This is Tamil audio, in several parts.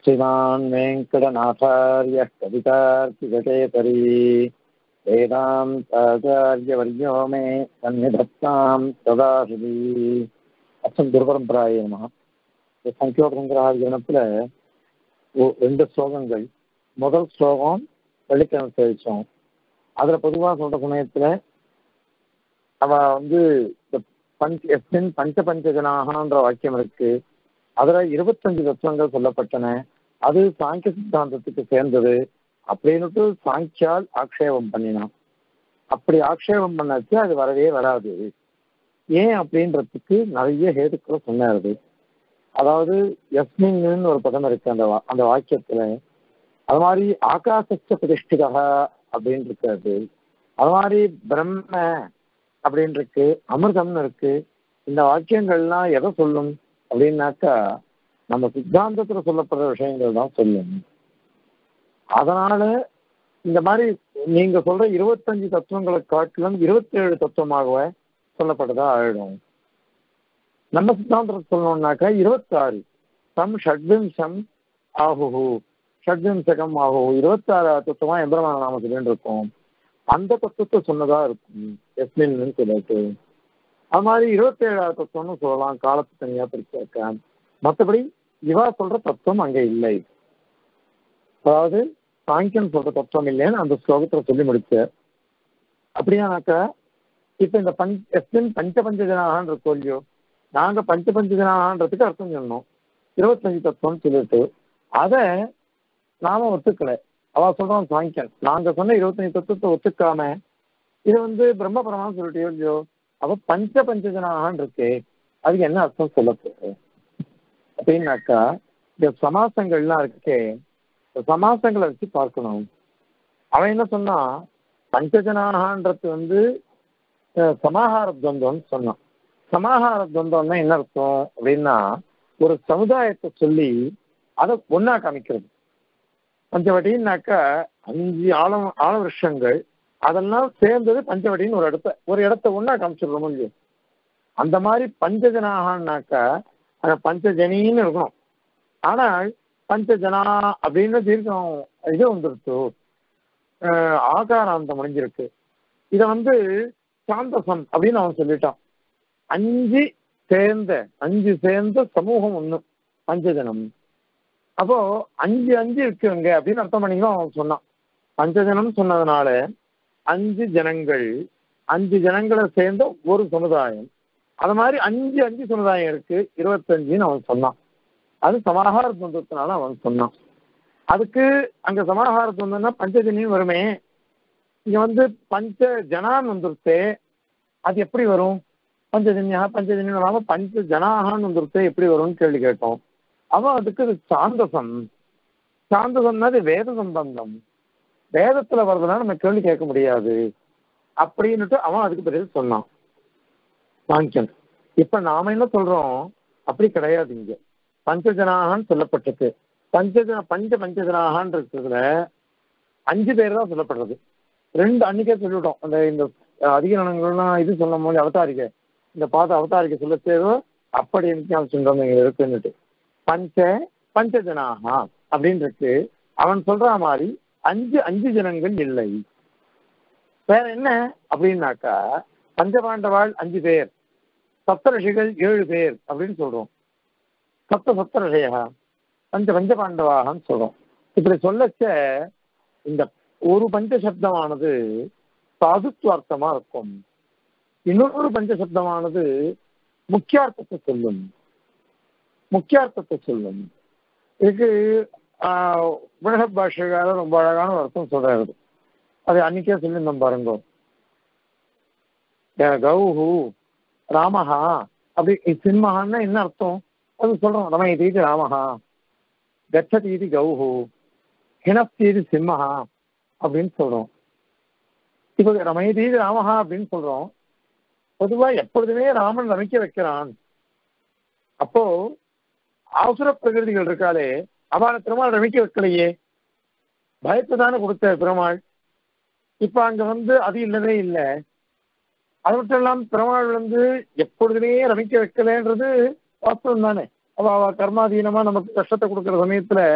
श्रीमान् वेङ्कटनाथार्यः कवितार्किकटेतरी वेदान्ताचार्यवर्यो मे सन्निधत्तां सदा हृदि அச்சம் குருபரம்பராய நம சங்கியோபரங்கராக கணத்தில் ரெண்டு ஸ்லோகங்கள் முதல் ஸ்லோகம் வெள்ளிக்கிழமை தெரிவித்தோம் அதில் பொதுவாக சொல்கிற சமயத்தில் அவ வந்து இந்த பஞ்ச் எஸ்மின் பஞ்ச பஞ்சஜனாகன்ற வாக்கியம் இருக்கு அதுல இருபத்தஞ்சு தத்துவங்கள் சொல்லப்பட்டன அது சாங்கிய சித்தாந்தத்துக்கு சேர்ந்தது அப்படின்னுட்டு சாங்கியால் ஆக்ஷேபம் பண்ணினான் அப்படி ஆக்ஷேபம் பண்ணாச்சு அது வரவே வராது ஏன் அப்படின்றதுக்கு நிறைய ஹேதுக்களை சொன்னாரு அதாவது எஸ்மின்னு ஒரு பதம் இருக்கு அந்த வா- அந்த வாக்கியத்துல அது மாதிரி ஆகாசச்ச பிரதிஷ்டிதா அப்படின்னு இருக்காது அது மாதிரி பிரம்ம அப்படின்னு இருக்கு அமிர்தம்னு இருக்கு இந்த வாக்கியங்கள்லாம் எதை சொல்லும் அப்படின்னாக்கா நம்ம சித்தாந்தத்துல சொல்லப்படுற விஷயங்கள் தான் சொல்லும் அதனால இந்த மாதிரி நீங்க சொல்ற இருபத்தஞ்சு தத்துவங்களை காட்டிலும் இருபத்தி ஏழு தத்துவமாகவே சொல்லப்பட்டதா ஆயிடும் நம்ம சித்தாந்தத்தை சொல்லணும்னாக்கா இருபத்தாறு சம் ஷட்விம்சம் ஆகுஹு ஷட்விம்சகம் ஆகுஹு இருபத்தாறு தத்துவமா எந்திரமான நாம சொல்லிட்டு இருக்கோம் அந்த தத்துவத்தை சொன்னதா இருக்கும் எஸ்மின்னு சொல்லிட்டு அது மாதிரி இருபத்தி ஏழாவது தத்துவம்னு சொல்லலாம் காலத்து தனியா பிரிச்சாக்க மற்றபடி இவா சொல்ற தத்துவம் அங்க இல்லை அதாவது சாங்கியன் சொல்ற தத்துவம் இல்லைன்னு அந்த ஸ்லோகத்துல சொல்லி முடிச்ச அப்படியானாக்கா இப்ப இந்த பஞ் எஸ்மின் பஞ்ச பஞ்சஜனாகன்ற சொல்லியோ நாங்க பஞ்ச பஞ்சஜனாகன்றதுக்கு அர்த்தம் சொன்னோம் இருபத்தஞ்சு தத்துவம்னு சொல்லிட்டு அதை நாம ஒத்துக்கல அவ சொல்றான் சாங்கியன் நாங்க சொன்ன இருபத்தஞ்சு தத்துவத்தை ஒத்துக்காம இது வந்து பிரம்ம பரமான்னு சொல்லிட்டு இல்லையோ அவ பஞ்ச பஞ்சஜனாகன்னு இருக்கு அதுக்கு என்ன அர்த்தம் சொல்ல போகுது அப்படின்னாக்கா இந்த சமாசங்கள்லாம் இருக்கே இந்த சமாசங்களை வச்சு பார்க்கணும் அவன் என்ன சொன்னா பஞ்சஜனாகன்றது வந்து அஹ், சமாஹார துவந்தம்னு சொன்னான் சமாஹார துவந்தம்னா என்ன அர்த்தம் அப்படின்னா ஒரு சமுதாயத்தை சொல்லி அதை ஒன்னா காமிக்கிறது பஞ்சவட்டின்னாக்கா அஞ்சு ஆழம் ஆழ விருஷங்கள் அதெல்லாம் சேர்ந்தது பஞ்சவட்டின்னு ஒரு இடத்த ஒரு இடத்த ஒன்னா காமிச்சிடுறோம் இல்லையோ அந்த மாதிரி பஞ்சஜனாகனாக்கா அங்க பஞ்சஜனின்னு இருக்கணும் ஆனால் பஞ்சஜனா அப்படின்னு தீர்க்கம் இது வந்துருச்சு அஹ் ஆகாராந்தம் முடிஞ்சிருக்கு இத வந்து சாந்தசம் அப்படின்னு அவன் சொல்லிட்டான் அஞ்சு சேர்ந்த அஞ்சு சேர்ந்த சமூகம் ஒண்ணு பஞ்சஜனம் அப்போ அஞ்சு அஞ்சு இருக்குங்க அப்படின்னு அர்த்தம் பண்ணிக்கலாம் அவன் சொன்னான் பஞ்சஜனம் சொன்னதுனால அஞ்சு ஜனங்கள் அஞ்சு ஜனங்களை சேர்ந்த ஒரு சமுதாயம் அது மாதிரி அஞ்சு அஞ்சு சமுதாயம் இருக்கு இருபத்தஞ்சுன்னு அவன் சொன்னான் அது சமாகார துவந்தத்தினால அவன் சொன்னான் அதுக்கு அங்க சமாகார துவந்தம்னா பஞ்சஜனின்னு வருமே இங்க வந்து பஞ்ச ஜனான் வந்துருச்சே அது எப்படி வரும் பஞ்சஜன்யா பஞ்சஜன்யம் இல்லாம பஞ்ச ஜனாகான்னு வந்துருச்சே எப்படி வரும்னு கேள்வி கேட்டோம் அவன் அதுக்கு இது சாந்தசம் சாந்தசம்னா அது வேத சம்பந்தம் வேதத்துல வர்றதுனால நம்ம கேள்வி கேட்க முடியாது அப்படின்னுட்டு அவன் அதுக்கு பதில் சொன்னான் சாங்கியன் இப்ப நாம என்ன சொல்றோம் அப்படி கிடையாது இங்க பஞ்சஜனாகான்னு சொல்லப்பட்டிருக்கு பஞ்சஜன பஞ்ச பஞ்சஜனாகான் இருக்கிறதுல அஞ்சு பேர் தான் சொல்லப்படுறது ரெண்டு அன்னைக்கே சொல்லிவிட்டோம் அந்த இந்த அதிகரணங்கள்லாம் இது சொல்லும் போது அவதாரிக்கை இந்த பாத அவதாரிக்கை சொல்ல தேவை அப்படி எனக்கு சொல்றோம் இங்க இருக்குன்னுட்டு பஞ்ச பஞ்சஜனாகா அப்படின்னு இருக்கு அவன் சொல்ற மாதிரி அஞ்சு அஞ்சு ஜனங்கள் இல்லை வேற என்ன அப்படின்னாக்கா பஞ்சபாண்டவாள் அஞ்சு பேர் சப்தரிஷிகள் ஏழு பேர் அப்படின்னு சொல்றோம் சப்த சப்தரிஷயா பஞ்ச பஞ்சபாண்டவாகன்னு சொல்றோம் இப்படி சொல்லச்ச இந்த ஒரு பஞ்ச சப்தமானது சாதுத்வார்த்தமா இருக்கும் இன்னொரு பஞ்ச சப்தமானது முக்கியார்த்தத்தை சொல்லும் முக்கியார்த்தத்தை சொல்லும் இதுக்கு உலக பாஷைக்காக ரொம்ப அழகான ஒரு அர்த்தம் சொல்றாரு அது அன்னைக்கே சொல்லியிருந்தோம் பாருங்க அஹ் கௌஹு ராமஹா அப்படி சிம்மஹான்னா என்ன அர்த்தம் அது சொல்றோம் ரமயதி இது ராமஹா கச்சதி இது கௌஹு ஹினஸ்தி இது சிம்மஹா அப்படின்னு சொல்றோம் இப்போ ரமயதி இது ராமஹா அப்படின்னு சொல்றோம் பொதுவா எப்பொழுதுமே ராமன் ரமிக்க வைக்கிறான் அப்போ அவசர பிரகிருதிகள் இருக்காளே அவனை பெருமாள் ரமிக்க வைக்கலையே பயத்தை தானே கொடுத்த பெருமாள் இப்ப அங்க வந்து அது இல்லவே இல்லை அது மட்டும் இல்லாம பெருமாள் வந்து எப்பொழுதுமே ரமிக்க வைக்கலன்றது வாஸ்தவம் தானே அவ அவ கர்மாதீனமா நமக்கு கஷ்டத்தை கொடுக்குற சமயத்துல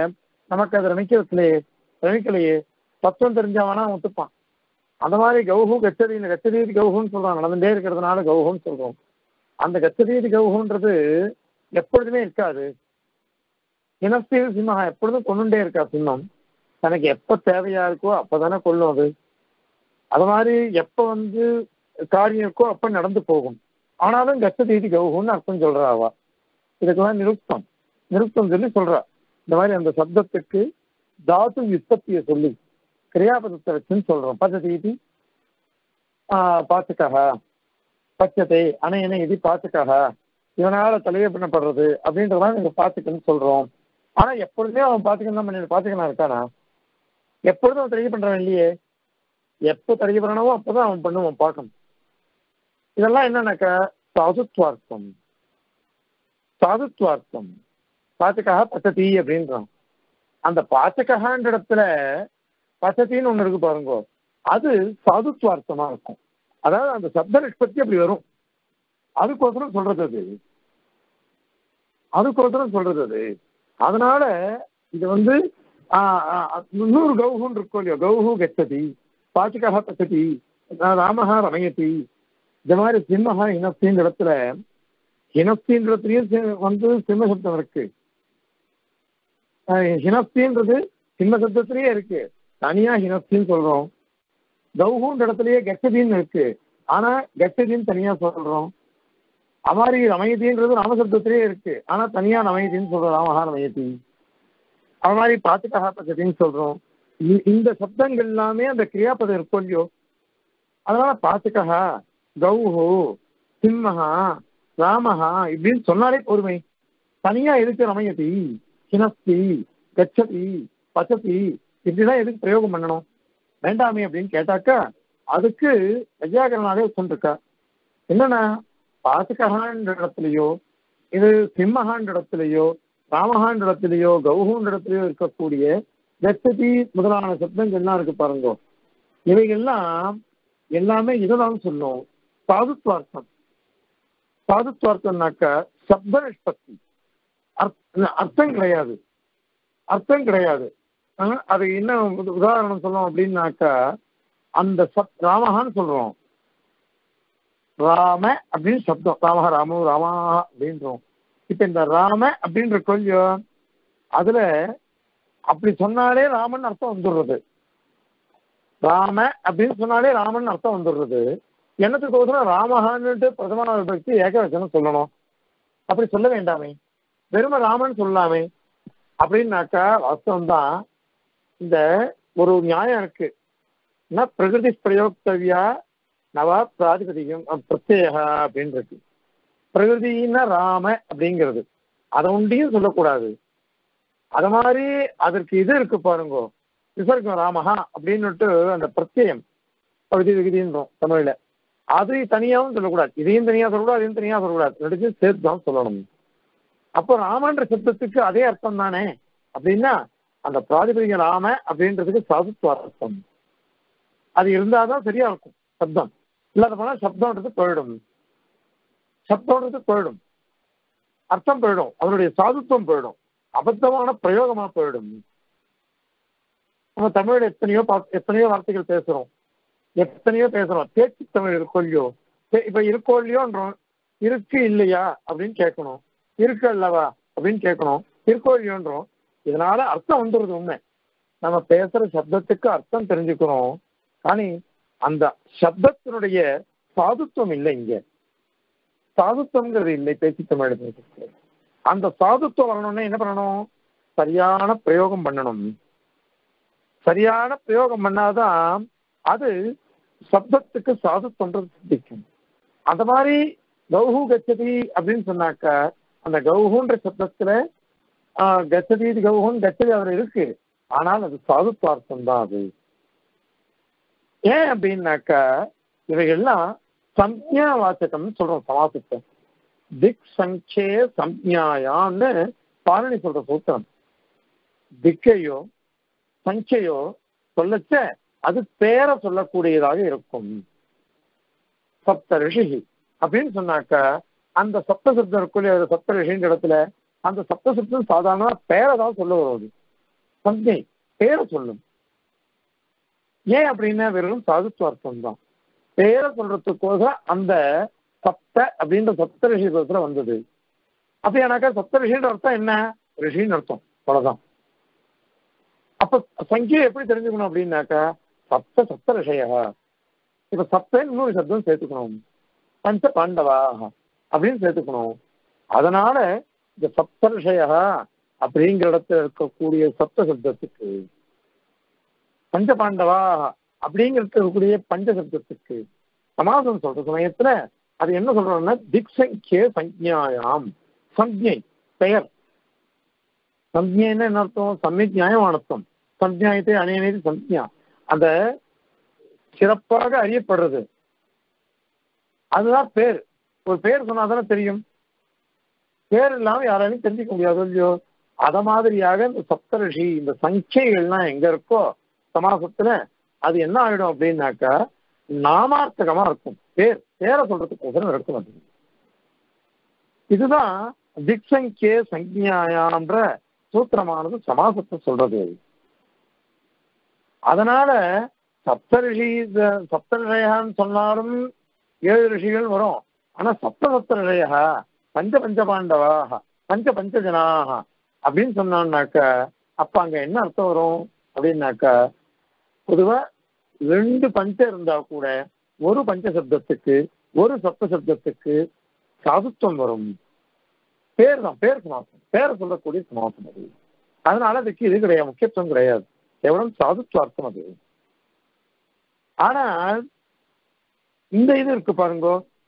நமக்கு அது ரமிக்கலையே ரமிக்கலையே தத்துவம் தெரிஞ்சவனா ஒத்துப்பான் அந்த மாதிரி கௌஹு கச்சதீன கச்சதீதி கௌஹுன்னு சொல்றான் நடந்துட்டே இருக்கிறதுனால கௌஹுன்னு சொல்றோம் அந்த கச்சதீதி கௌஹுன்றது எப்பொழுதுமே இருக்காது இனஸ்தீர் சிம்மம் எப்பொழுதும் கொண்டுட்டே இருக்கா சிம்மம் தனக்கு எப்ப தேவையா இருக்கோ அப்பதானே கொள்ளும் அது அது மாதிரி எப்ப வந்து காரியம் இருக்கோ அப்ப நடந்து போகும் ஆனாலும் கச்சதீதி கௌஹுன்னு அர்த்தம் சொல்றா அவ இதுக்கெல்லாம் நிருப்தம் நிருப்தம் சொல்லி சொல்றா இந்த மாதிரி அந்த சப்தத்துக்கு தாத்து விற்பத்தியை சொல்லி கிரியாபதத்தை வச்சுன்னு சொல்றோம் பச்சதீதி பாத்துக்காக பச்சதை அணையனை இது பாத்துக்காக இவனால தலையை பண்ணப்படுறது அப்படின்றதான் நீங்க பாத்துக்கன்னு சொல்றோம் ஆனா எப்பொழுதுமே அவன் பாத்துக்கணும் தான் பண்ணி பாத்துக்கணும் இருக்கானா எப்பொழுதும் அவன் தடை பண்றவன் இல்லையே எப்போ தடை பண்ணனவோ அப்பதான் அவன் பண்ணுவான் பார்க்கணும் இதெல்லாம் என்னன்னாக்கா சாதுத்வார்த்தம் சாதுத்வார்த்தம் பாச்சக்காக பச்சதி அப்படின்றான் அந்த பாச்சக்கான்ற இடத்துல பச்சத்தின்னு ஒண்ணு இருக்கு பாருங்க அது சாதுத்வார்த்தமா இருக்கும் அதாவது அந்த சப்த நிஷ்பத்தி அப்படி வரும் அதுக்கோசரம் சொல்றது அது அதுக்கோசரம் சொல்றது அது அதனால இது வந்து நூறு கௌஹுன்னு இருக்கும் இல்லையோ கௌஹு கச்சதி பாச்சகா பச்சதி ராமஹா ரமயதி இந்த மாதிரி சிம்மஹா இனஸ்தின்ற இடத்துல ஹினஸ்தின்ற இடத்துலயும் வந்து சிம்ம சப்தம் இருக்கு ஹினஸ்தின்றது சிம்ம சப்தத்திலேயே இருக்கு தனியா ஹினஸ்தின்னு சொல்றோம் கௌஹுன்ற இடத்துலயே கச்சதின்னு இருக்கு ஆனா கச்சதின்னு தனியா சொல்றோம் அது மாதிரி ரமயதின்றது ராமசப்தத்திலேயே இருக்கு ஆனா தனியா ரமயதின்னு சொல்றோம் ராமஹா ரமயதி அது மாதிரி பாத்துக்கா பச்சதின்னு சொல்றோம் இந்த சப்தங்கள் எல்லாமே அந்த கிரியாபதம் இருக்கும் இல்லையோ அதனால பாத்துக்கா கௌஹு சிம்மஹா ராமஹா இப்படின்னு சொன்னாலே பொறுமை தனியா எதுக்கு ரமயதி கிணஸ்தி கச்சதி பச்சதி இப்படிதான் எதுக்கு பிரயோகம் பண்ணணும் வேண்டாமே அப்படின்னு கேட்டாக்கா அதுக்கு வையாகரனாலே சொல்லிருக்கா என்னன்னா பாசுகஹான்ற இடத்துலயோ இது சிம்மஹான்ற இடத்துலயோ ராமஹான்ற இடத்துலயோ கௌஹூன்ற இடத்துலயோ இருக்கக்கூடிய கச்சதி முதலான சப்தங்கள்லாம் இருக்கு பாருங்க இவைகள்லாம் எல்லாமே இதுதான் சொல்லும் சாதுத்வார்த்தம் சாதுத்வார்த்தம்னாக்க சப்த நிஷ்பத்தி அர்த்தம் கிடையாது அர்த்தம் கிடையாது அது என்ன உதாரணம் சொல்லணும் அப்படின்னாக்கா அந்த சப் ராமஹான்னு சொல்றோம் ராம அப்படின்னு சப்தம் ராமஹ ராமு ராமா அப்படின்றோம் இப்ப இந்த ராம அப்படின்ற கொஞ்சம் அதுல அப்படி சொன்னாலே ராமன் அர்த்தம் வந்துடுறது ராம அப்படின்னு சொன்னாலே ராமன் அர்த்தம் வந்துடுறது என்னத்துக்கு ஒருத்தர் ராமஹான்னுட்டு பிரதம விபக்தி ஏகவச்சனம் சொல்லணும் அப்படி சொல்ல வேண்டாமே வெறும ராமன் சொல்லலாமே அப்படின்னாக்கா வாஸ்தவம் தான் இந்த ஒரு நியாயம் இருக்கு என்ன பிரகிருதி பிரயோக்தவியா நவ பிராதிபதிகம் பிரத்யேகா அப்படின்னு இருக்கு பிரகிருதினா ராம அப்படிங்கிறது அதை ஒண்டியும் சொல்லக்கூடாது அது மாதிரி அதற்கு இது இருக்கு பாருங்க விசர்க்கம் ராமஹா அப்படின்னுட்டு அந்த பிரத்யம் பகுதி விகுதின்றோம் தமிழ்ல அது தனியாவும் சொல்லக்கூடாது இதையும் தனியா சொல்லக்கூடாது அதையும் தனியா சொல்லக்கூடாது ரெண்டுத்தையும் சேர்த்து தான் சொல்லணும் அப்போ ராமன்ற சப்தத்துக்கு அதே அர்த்தம் தானே அப்படின்னா அந்த பிராதிபதிக ராம அப்படின்றதுக்கு சாதுத்வ அர்த்தம் அது இருந்தாதான் சரியா இருக்கும் சப்தம் இல்லாத போனா சப்தம்ன்றது போயிடும் சப்தம்ன்றது போயிடும் அர்த்தம் போயிடும் அதனுடைய சாதுத்துவம் போயிடும் அபத்தமான பிரயோகமா போயிடும் நம்ம தமிழ்ல எத்தனையோ எத்தனையோ வார்த்தைகள் பேசுறோம் எத்தனையோ பேசுறோம் பேச்சு தமிழ் இருக்கோ இல்லையோ இப்ப இருக்கோ இல்லையோன்றோம் இருக்கு இல்லையா அப்படின்னு கேட்கணும் இருக்கு அல்லவா அப்படின்னு கேட்கணும் இருக்கோ இல்லையோன்றோம் இதனால அர்த்தம் வந்துடுது உண்மை நம்ம பேசுற சப்தத்துக்கு அர்த்தம் தெரிஞ்சுக்கிறோம் కానీ அந்த சப்தத்தினுடைய சாதுத்துவம் இல்லை இங்க சாதுத்துவங்கிறது இல்லை பேச்சு தமிழ் அந்த சாதுத்துவம் வரணும்னா என்ன பண்ணணும் சரியான பிரயோகம் பண்ணணும் சரியான பிரயோகம் பண்ணாதான் அது சப்தத்துக்கு சாதுத்தொன்றது சித்திக்கும் அந்த மாதிரி கௌஹு கச்சதி அப்படின்னு சொன்னாக்க அந்த கௌஹுன்ற சப்தத்துல கச்சதி கௌஹுன்னு கச்சதி அதுல இருக்கு ஆனால் அது சாதுத்வார்த்தம் தான் அது ஏன் அப்படின்னாக்கா இவைகள்லாம் சம்ஞா வாச்சகம்னு சொல்றோம் சமாசத்தை திக் சங்கே சம்ஞாயான்னு பாரணி சொல்ற சூத்திரம் திக்கையோ சங்கையோ சொல்லச்ச அது பேர சொல்லக்கூடியதாக இருக்கும் சப்த ரிஷி அப்படின்னு சொன்னாக்க அந்த சப்த சப்தம் இருக்குள்ள சப்த ரிஷின்ற இடத்துல அந்த சப்த சப்தம் சாதாரண பேரை தான் சொல்ல வருவது சஞ்சை பேரை சொல்லும் ஏன் அப்படின்னா வெறும் சாதுத்வார்த்தம் தான் பேரை சொல்றதுக்கோச அந்த சப்த அப்படின்ற சப்த ரிஷிபுரத்துல வந்தது அப்படியானாக்கா சப்த ரிஷின்ற அர்த்தம் என்ன ரிஷின்னு அர்த்தம் அவ்வளவுதான் அப்ப சங்கியை எப்படி தெரிஞ்சுக்கணும் அப்படின்னாக்கா சப்த சப்த ரிஷயா இப்ப சப்த இன்னொரு சப்தம் சேர்த்துக்கணும் பஞ்ச பாண்டவா அப்படின்னு சேர்த்துக்கணும் அதனால இந்த சப்த ரிஷயா அப்படிங்கிற இடத்துல இருக்கக்கூடிய சப்த சப்தத்துக்கு பஞ்ச பாண்டவா அப்படிங்கிறது இருக்கக்கூடிய பஞ்ச சப்தத்துக்கு சமாசம் சொல்ற சமயத்துல அது என்ன சொல்றோம்னா திக்சங்கிய சஞ்ஞாயாம் சஞ்ஞை பெயர் சஞ்ஞைன்னா என்ன அர்த்தம் சமயக் நியாயமான அர்த்தம் சஞ்ஞாயத்தை அணையனது சஞ்ஞா அந்த சிறப்பாக அறியப்படுறது அதுதான் பேர் ஒரு பேர் சொன்னாதானே தெரியும் பேர் இல்லாம யாராலையும் தெரிஞ்சுக்க முடியாது இல்லையோ அத மாதிரியாக இந்த சப்தரிஷி இந்த சங்கைகள்லாம் எங்க இருக்கோ சமாசத்துல அது என்ன ஆயிடும் அப்படின்னாக்கா நாமார்த்தகமா இருக்கும் பேர் பேரை சொல்றதுக்கு இருக்கும் அது இதுதான் திக்சங்கே சஞ்ஞாயான்ற சூத்திரமானது சமாசத்தை சொல்றது அதனால சப்தரிஷி சப்தரிஷயான்னு சொன்னாலும் ஏழு ரிஷிகள் வரும் ஆனா சப்த சப்த ரிஷயா பஞ்ச பஞ்ச பாண்டவாக பஞ்ச பஞ்ச ஜனாக அப்படின்னு சொன்னான்னாக்க அப்ப அங்க என்ன அர்த்தம் வரும் அப்படின்னாக்கா பொதுவா ரெண்டு பஞ்சம் இருந்தா கூட ஒரு பஞ்ச சப்தத்துக்கு ஒரு சப்த சப்தத்துக்கு சாதுத்துவம் வரும் பேர் தான் பேர் சமாசம் பேரை சொல்லக்கூடிய சமாசம் அது அதனால அதுக்கு இது கிடையாது முக்கியத்துவம் கிடையாது கேவலம் சாதுத்வார்த்தம் அது ஆனால் இந்த இது இருக்கு பாருங்க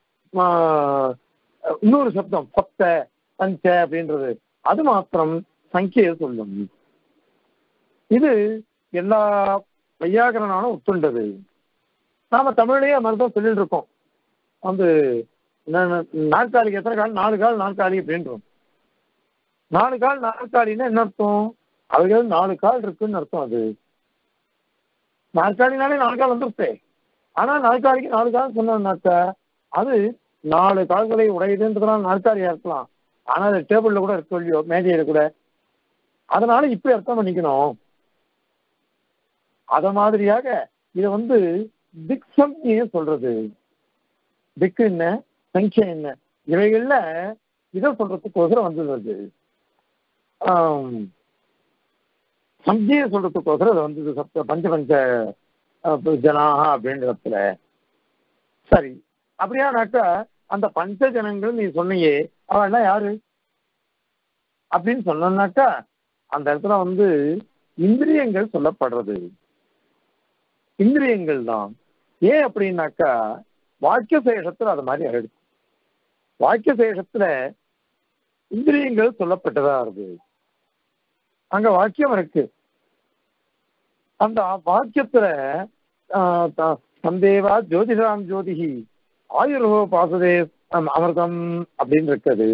இன்னொரு சப்தம் பத்த பஞ்ச அப்படின்றது அது மாத்திரம் சங்கியை சொல்லும் இது எல்லா வையாகரனாலும் ஒத்துண்டது நாம தமிழ்லயே அது மாதிரிதான் சொல்லிட்டு இருக்கோம் வந்து நாற்காலிக்கு எத்தனை கால் நாலு கால் நாற்காலி அப்படின்றோம் நாலு கால் நாற்காலின்னா என்ன அர்த்தம் அவைகள் நாலு கால் இருக்குன்னு அர்த்தம் அது நாற்காலினாலே நாலு கால் வந்துருச்சே ஆனா நாற்காலிக்கு நாலு கால் சொன்னோம்னாக்கா அது நாலு கால்களை உடையுதுன்றதுனால நாற்காலியா இருக்கலாம் ஆனா அது டேபிள்ல கூட இருக்க இல்லையோ மேஜையில கூட அதனால இப்படி அர்த்தம் பண்ணிக்கணும் அத மாதிரியாக இதை வந்து திக் சம்தியை சொல்றது திக்கு என்ன சங்கியா என்ன இவைகள்ல இதை சொல்றதுக்கோசரம் வந்தது அது சங்கியை சொல்றதுக்கோசரம் அது வந்தது சப்த பஞ்ச பஞ்ச ஜனாக அப்படின்றதுல சரி அப்படியானாக்கா அந்த பஞ்ச ஜனங்கள் நீ சொன்னியே அவெல்லாம் யாரு அப்படின்னு சொன்னாக்கா அந்த இடத்துல வந்து இந்திரியங்கள் சொல்லப்படுறது இந்திரியங்கள் தான் ஏன் அப்படின்னாக்கா வாக்கிய சேஷத்துல அது மாதிரி ஆயிடுச்சு வாக்கிய சேஷத்துல இந்திரியங்கள் சொல்லப்பட்டதா இருக்கு அங்க வாக்கியம் இருக்கு அந்த வாக்கியத்துல சந்தேவா ஜோதிஷாம் ஜோதிகி ஆயுர்வோ பாசதே அமிர்தம் அப்படின்னு இருக்குது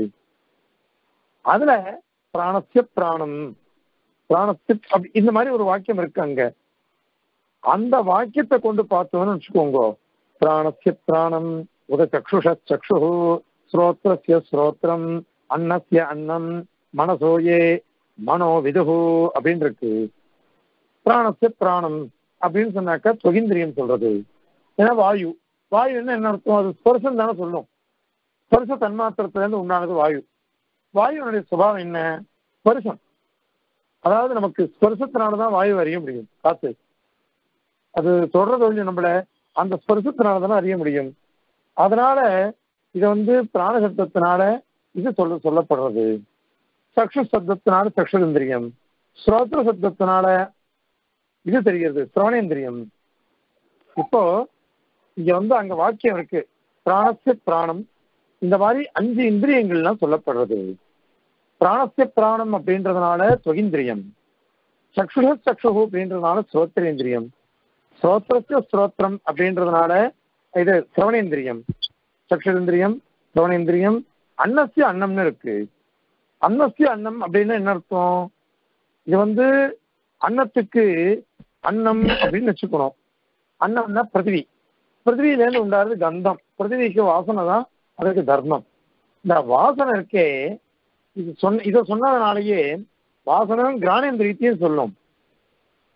அதுல பிராணசிய பிராணம் பிராணசிய அப்படி இந்த மாதிரி ஒரு வாக்கியம் இருக்கு அங்க அந்த வாக்கியத்தை கொண்டு பார்த்தோம்னு வச்சுக்கோங்க பிராணசிய பிராணம் உத சக்ஷுஷ சக்ஷு ஸ்ரோத்ரஸ்ய ஸ்ரோத்ரம் அன்னஸ்ய அன்னம் மனசோயே மனோ விதுகு அப்படின்னு இருக்கு பிராணசிய பிராணம் அப்படின்னு சொன்னாக்கா தொகிந்திரியம் சொல்றது ஏன்னா வாயு வாயுன்னு என்ன அர்த்தம் அது ஸ்பர்சம் தானே சொல்லும் ஸ்பர்ச தன்மாத்திரத்துல இருந்து உண்டானது வாயு வாயுனுடைய சுபாவம் என்ன ஸ்பர்சம் அதாவது நமக்கு ஸ்பர்சத்தினாலதான் வாயு அறிய முடியும் காத்து அது தொடர்றது வந்து நம்மள அந்த ஸ்பர்சத்தினால தானே அறிய முடியும் அதனால இதை வந்து பிராண சப்தத்தினால இது சொல்ல சொல்லப்படுறது சக்ஷு சப்தத்தினால சக்ஷுந்திரியம் ஸ்ரோத்ர சப்தத்தினால இது தெரிகிறது சிரவணேந்திரியம் இப்போ இங்க வந்து அங்க வாக்கியம் இருக்கு பிராணசிய பிராணம் இந்த மாதிரி அஞ்சு இந்திரியங்கள்லாம் சொல்லப்படுறது பிராணசிய பிராணம் அப்படின்றதுனால தொகிந்திரியம் சக்ஷுஷ சக்ஷு அப்படின்றதுனால ஸ்ரோத்திரேந்திரியம் ஸ்ரோத்திரஸ்ய ஸ்ரோத்திரம் அப்படின்றதுனால இது சிரவணேந்திரியம் சக்ஷுரேந்திரியம் சிரவணேந்திரியம் அன்னசிய அன்னம்னு இருக்கு அன்னசிய அன்னம் அப்படின்னு என்ன அர்த்தம் இது வந்து அன்னத்துக்கு அன்னம் அப்படின்னு வச்சுக்கணும் அன்னம்னா பிருத்திவி பிருத்திவியிலேருந்து உண்டாறது கந்தம் பிருத்திவிக்கு வாசனை தான் அதுக்கு தர்மம் இந்த வாசனை இருக்கே இது சொன்ன இதை சொன்னதுனாலேயே வாசனம் கிரானேந்திரியத்தையும் சொல்லும்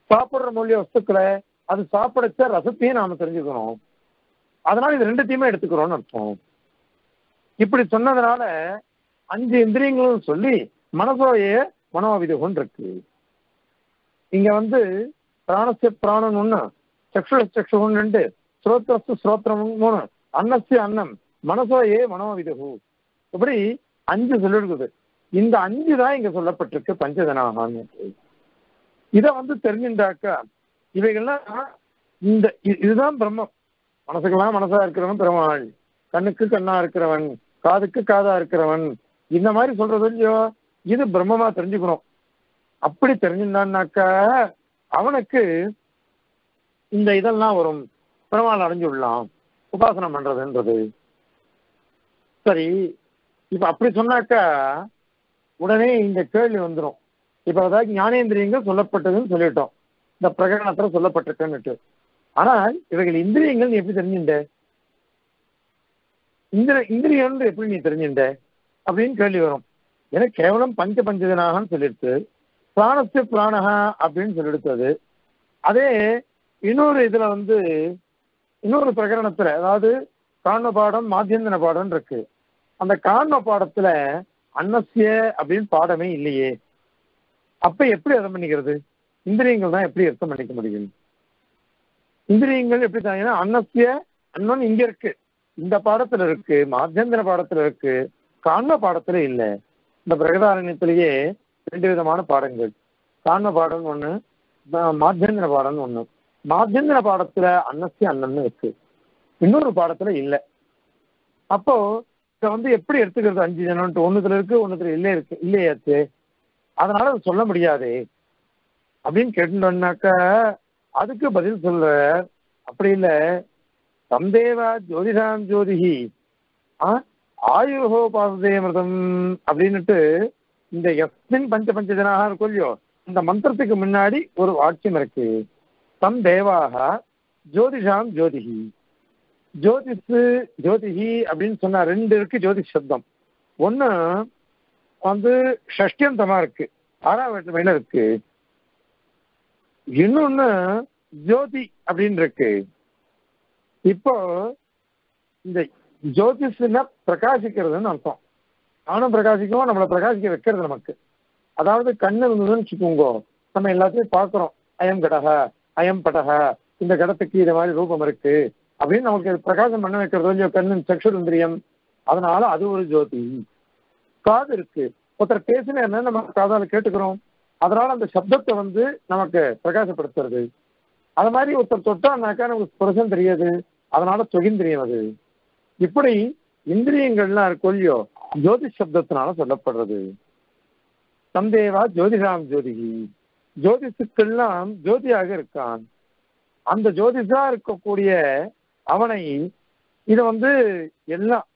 சாப்பிடுற மொழிய வஸ்துக்களை அது சாப்பிடச்ச ரசத்தையும் நாம தெரிஞ்சுக்கணும் அதனால இது ரெண்டுத்தையுமே எடுத்துக்கிறோம்னு அர்த்தம் இப்படி சொன்னதுனால அஞ்சு இந்திரியங்களும் சொல்லி மனசோய மனோவிதுகன் இருக்கு இங்க வந்து பிராணசிய பிராணன் ஒண்ணு சக்ஷுர சக்ஷுகன் ரெண்டு ஸ்ரோத்ரஸ்து ஸ்ரோத்திரம் மூணு அன்னசிய அன்னம் மனசோயே மனோவிதுகு இப்படி அஞ்சு சொல்லிருக்குது இந்த அஞ்சு தான் இங்க சொல்லப்பட்டிருக்கு பஞ்சதனாகான்னு இத வந்து தெரிஞ்சுட்டாக்கா இவைகள்லாம் இந்த இ- இதுதான் பிரம்மம் மனசுக்கெல்லாம் மனசா இருக்கிறவன் பெருமாள் கண்ணுக்கு கண்ணா இருக்கிறவன் காதுக்கு காதா இருக்கிறவன் இந்த மாதிரி சொல்றது இல்லையோ இது பிரம்மமா தெரிஞ்சுக்கணும் அப்படி தெரிஞ்சிருந்தான்னாக்கா அவனுக்கு இந்த இதெல்லாம் வரும் பெருமாள் அடைஞ்சு விடலாம் உபாசனம் பண்றதுன்றது சரி இப்ப அப்படி சொன்னாக்கா உடனே இந்த கேள்வி வந்துடும் இப்ப அதாவது ஞானேந்திரியங்கள் சொல்லப்பட்டதுன்னு சொல்லிட்டோம் இந்த பிரகடனத்துல சொல்லப்பட்டிருக்குன்னுட்டு ஆனால் இவைகள் இந்திரியங்கள் நீ எப்படி தெரிஞ்சுட்ட இந்திர இந்திரியம் எப்படி நீ தெரிஞ்சுட்ட அப்படின்னு கேள்வி வரும் ஏன்னா கேவலம் பஞ்ச பஞ்சஜனாகன்னு சொல்லிடுச்சு பிராணஸ்ய பிராணஹா அப்படின்னு சொல்லிடுத்தது அதே இன்னொரு இதுல வந்து இன்னொரு பிரகரணத்துல அதாவது காரண பாடம் மாத்தியந்தன பாடம் இருக்கு அந்த காரண பாடத்துல அன்னசிய அப்படின்னு பாடமே இல்லையே அப்ப எப்படி அர்த்தம் பண்ணிக்கிறது இந்திரியங்கள் தான் எப்படி அர்த்தம் பண்ணிக்க முடியும் இந்திரியங்கள் எப்படி தான் ஏன்னா அன்னசிய அன்னன் இங்க இருக்கு இந்த பாடத்துல இருக்கு மாத்தியந்தன பாடத்துல இருக்கு காரண பாடத்துல இல்ல இந்த பிரகதாரண்யத்திலேயே ரெண்டு விதமான பாடங்கள் காரண பாடம் ஒண்ணு ம- மாத்தியந்தன பாடம் ஒண்ணு மாத்தியந்தன பாடத்துல அன்னசிய அன்னம்னு இருக்கு இன்னொரு பாடத்துல இல்ல அப்போ இத வந்து எப்படி எடுத்துக்கிறது அஞ்சு ஜனம்ட்டு ஒண்ணுத்துல இருக்கு ஒண்ணுத்துல இல்ல இருக்கு இல்லையாச்சு அதனால அது சொல்ல முடியாது அப்படின்னு கேட்டுட்டோம்னாக்கா அதுக்கு பதில் சொல்ற அப்படி இல்ல சந்தேவா ஜோதிஷாம் ஜோதிஹி ஆ ஆயுர்ஹோ பாசதே மிருதம் அப்படின்னுட்டு இந்த எஸ்மின் பஞ்ச பஞ்சஜனாக இருக்கும் இல்லையோ இந்த மந்திரத்துக்கு முன்னாடி ஒரு வாக்கியம் இருக்கு தம் தேவாக ஜோதிஷாம் ஜோதிஹி ஜோதிஷு ஜோதிஹி அப்படின்னு சொன்னா ரெண்டு இருக்கு ஜோதிஷ் சப்தம் ஒண்ணு வந்து ஷஷ்டியந்தமா இருக்கு ஆறாம் வேற்றுமையில இருக்கு இன்னொன்னு ஜோதி அப்படின்னு இருக்கு இப்போ இந்த ஜோதிஷுன்னா பிரகாசிக்கிறதுன்னு அர்த்தம் அவனும் பிரகாசிக்கும் நம்மளை பிரகாசிக்க வைக்கிறது நமக்கு அதாவது கண்ணு இருந்ததுன்னு வச்சுக்கோங்க நம்ம எல்லாத்தையும் பார்க்கிறோம் அயம் கடக அயம் படக இந்த கடத்துக்கு இது மாதிரி ரூபம் இருக்கு அப்படின்னு நமக்கு பிரகாசம் பண்ண வைக்கிறது இல்லையோ கண்ணு சக்ஷுரந்திரியம் அதனால அது ஒரு ஜோதி காது இருக்கு ஒருத்தர் பேசினா நம்ம காதால கேட்டுக்கிறோம் அதனால அந்த சப்தத்தை வந்து நமக்கு பிரகாசப்படுத்துறது அது மாதிரி ஒருத்தர் தொட்டானாக்கா நமக்கு ஸ்பர்சம் தெரியாது அதனால தொகிந்திரியம் அது இப்படி இந்திரியங்கள்லாம் இருக்கும் இல்லையோ ஜோதி சப்தத்தினால சொல்லப்படுறது சந்தேவா ஜோதிஷாம் ஜோதிகி ஜோதிஷுக்கெல்லாம் ஜோதியாக இருக்கான் அந்த ஜோதிஷா இருக்கக்கூடிய அவனை இத வந்து எல்லாம்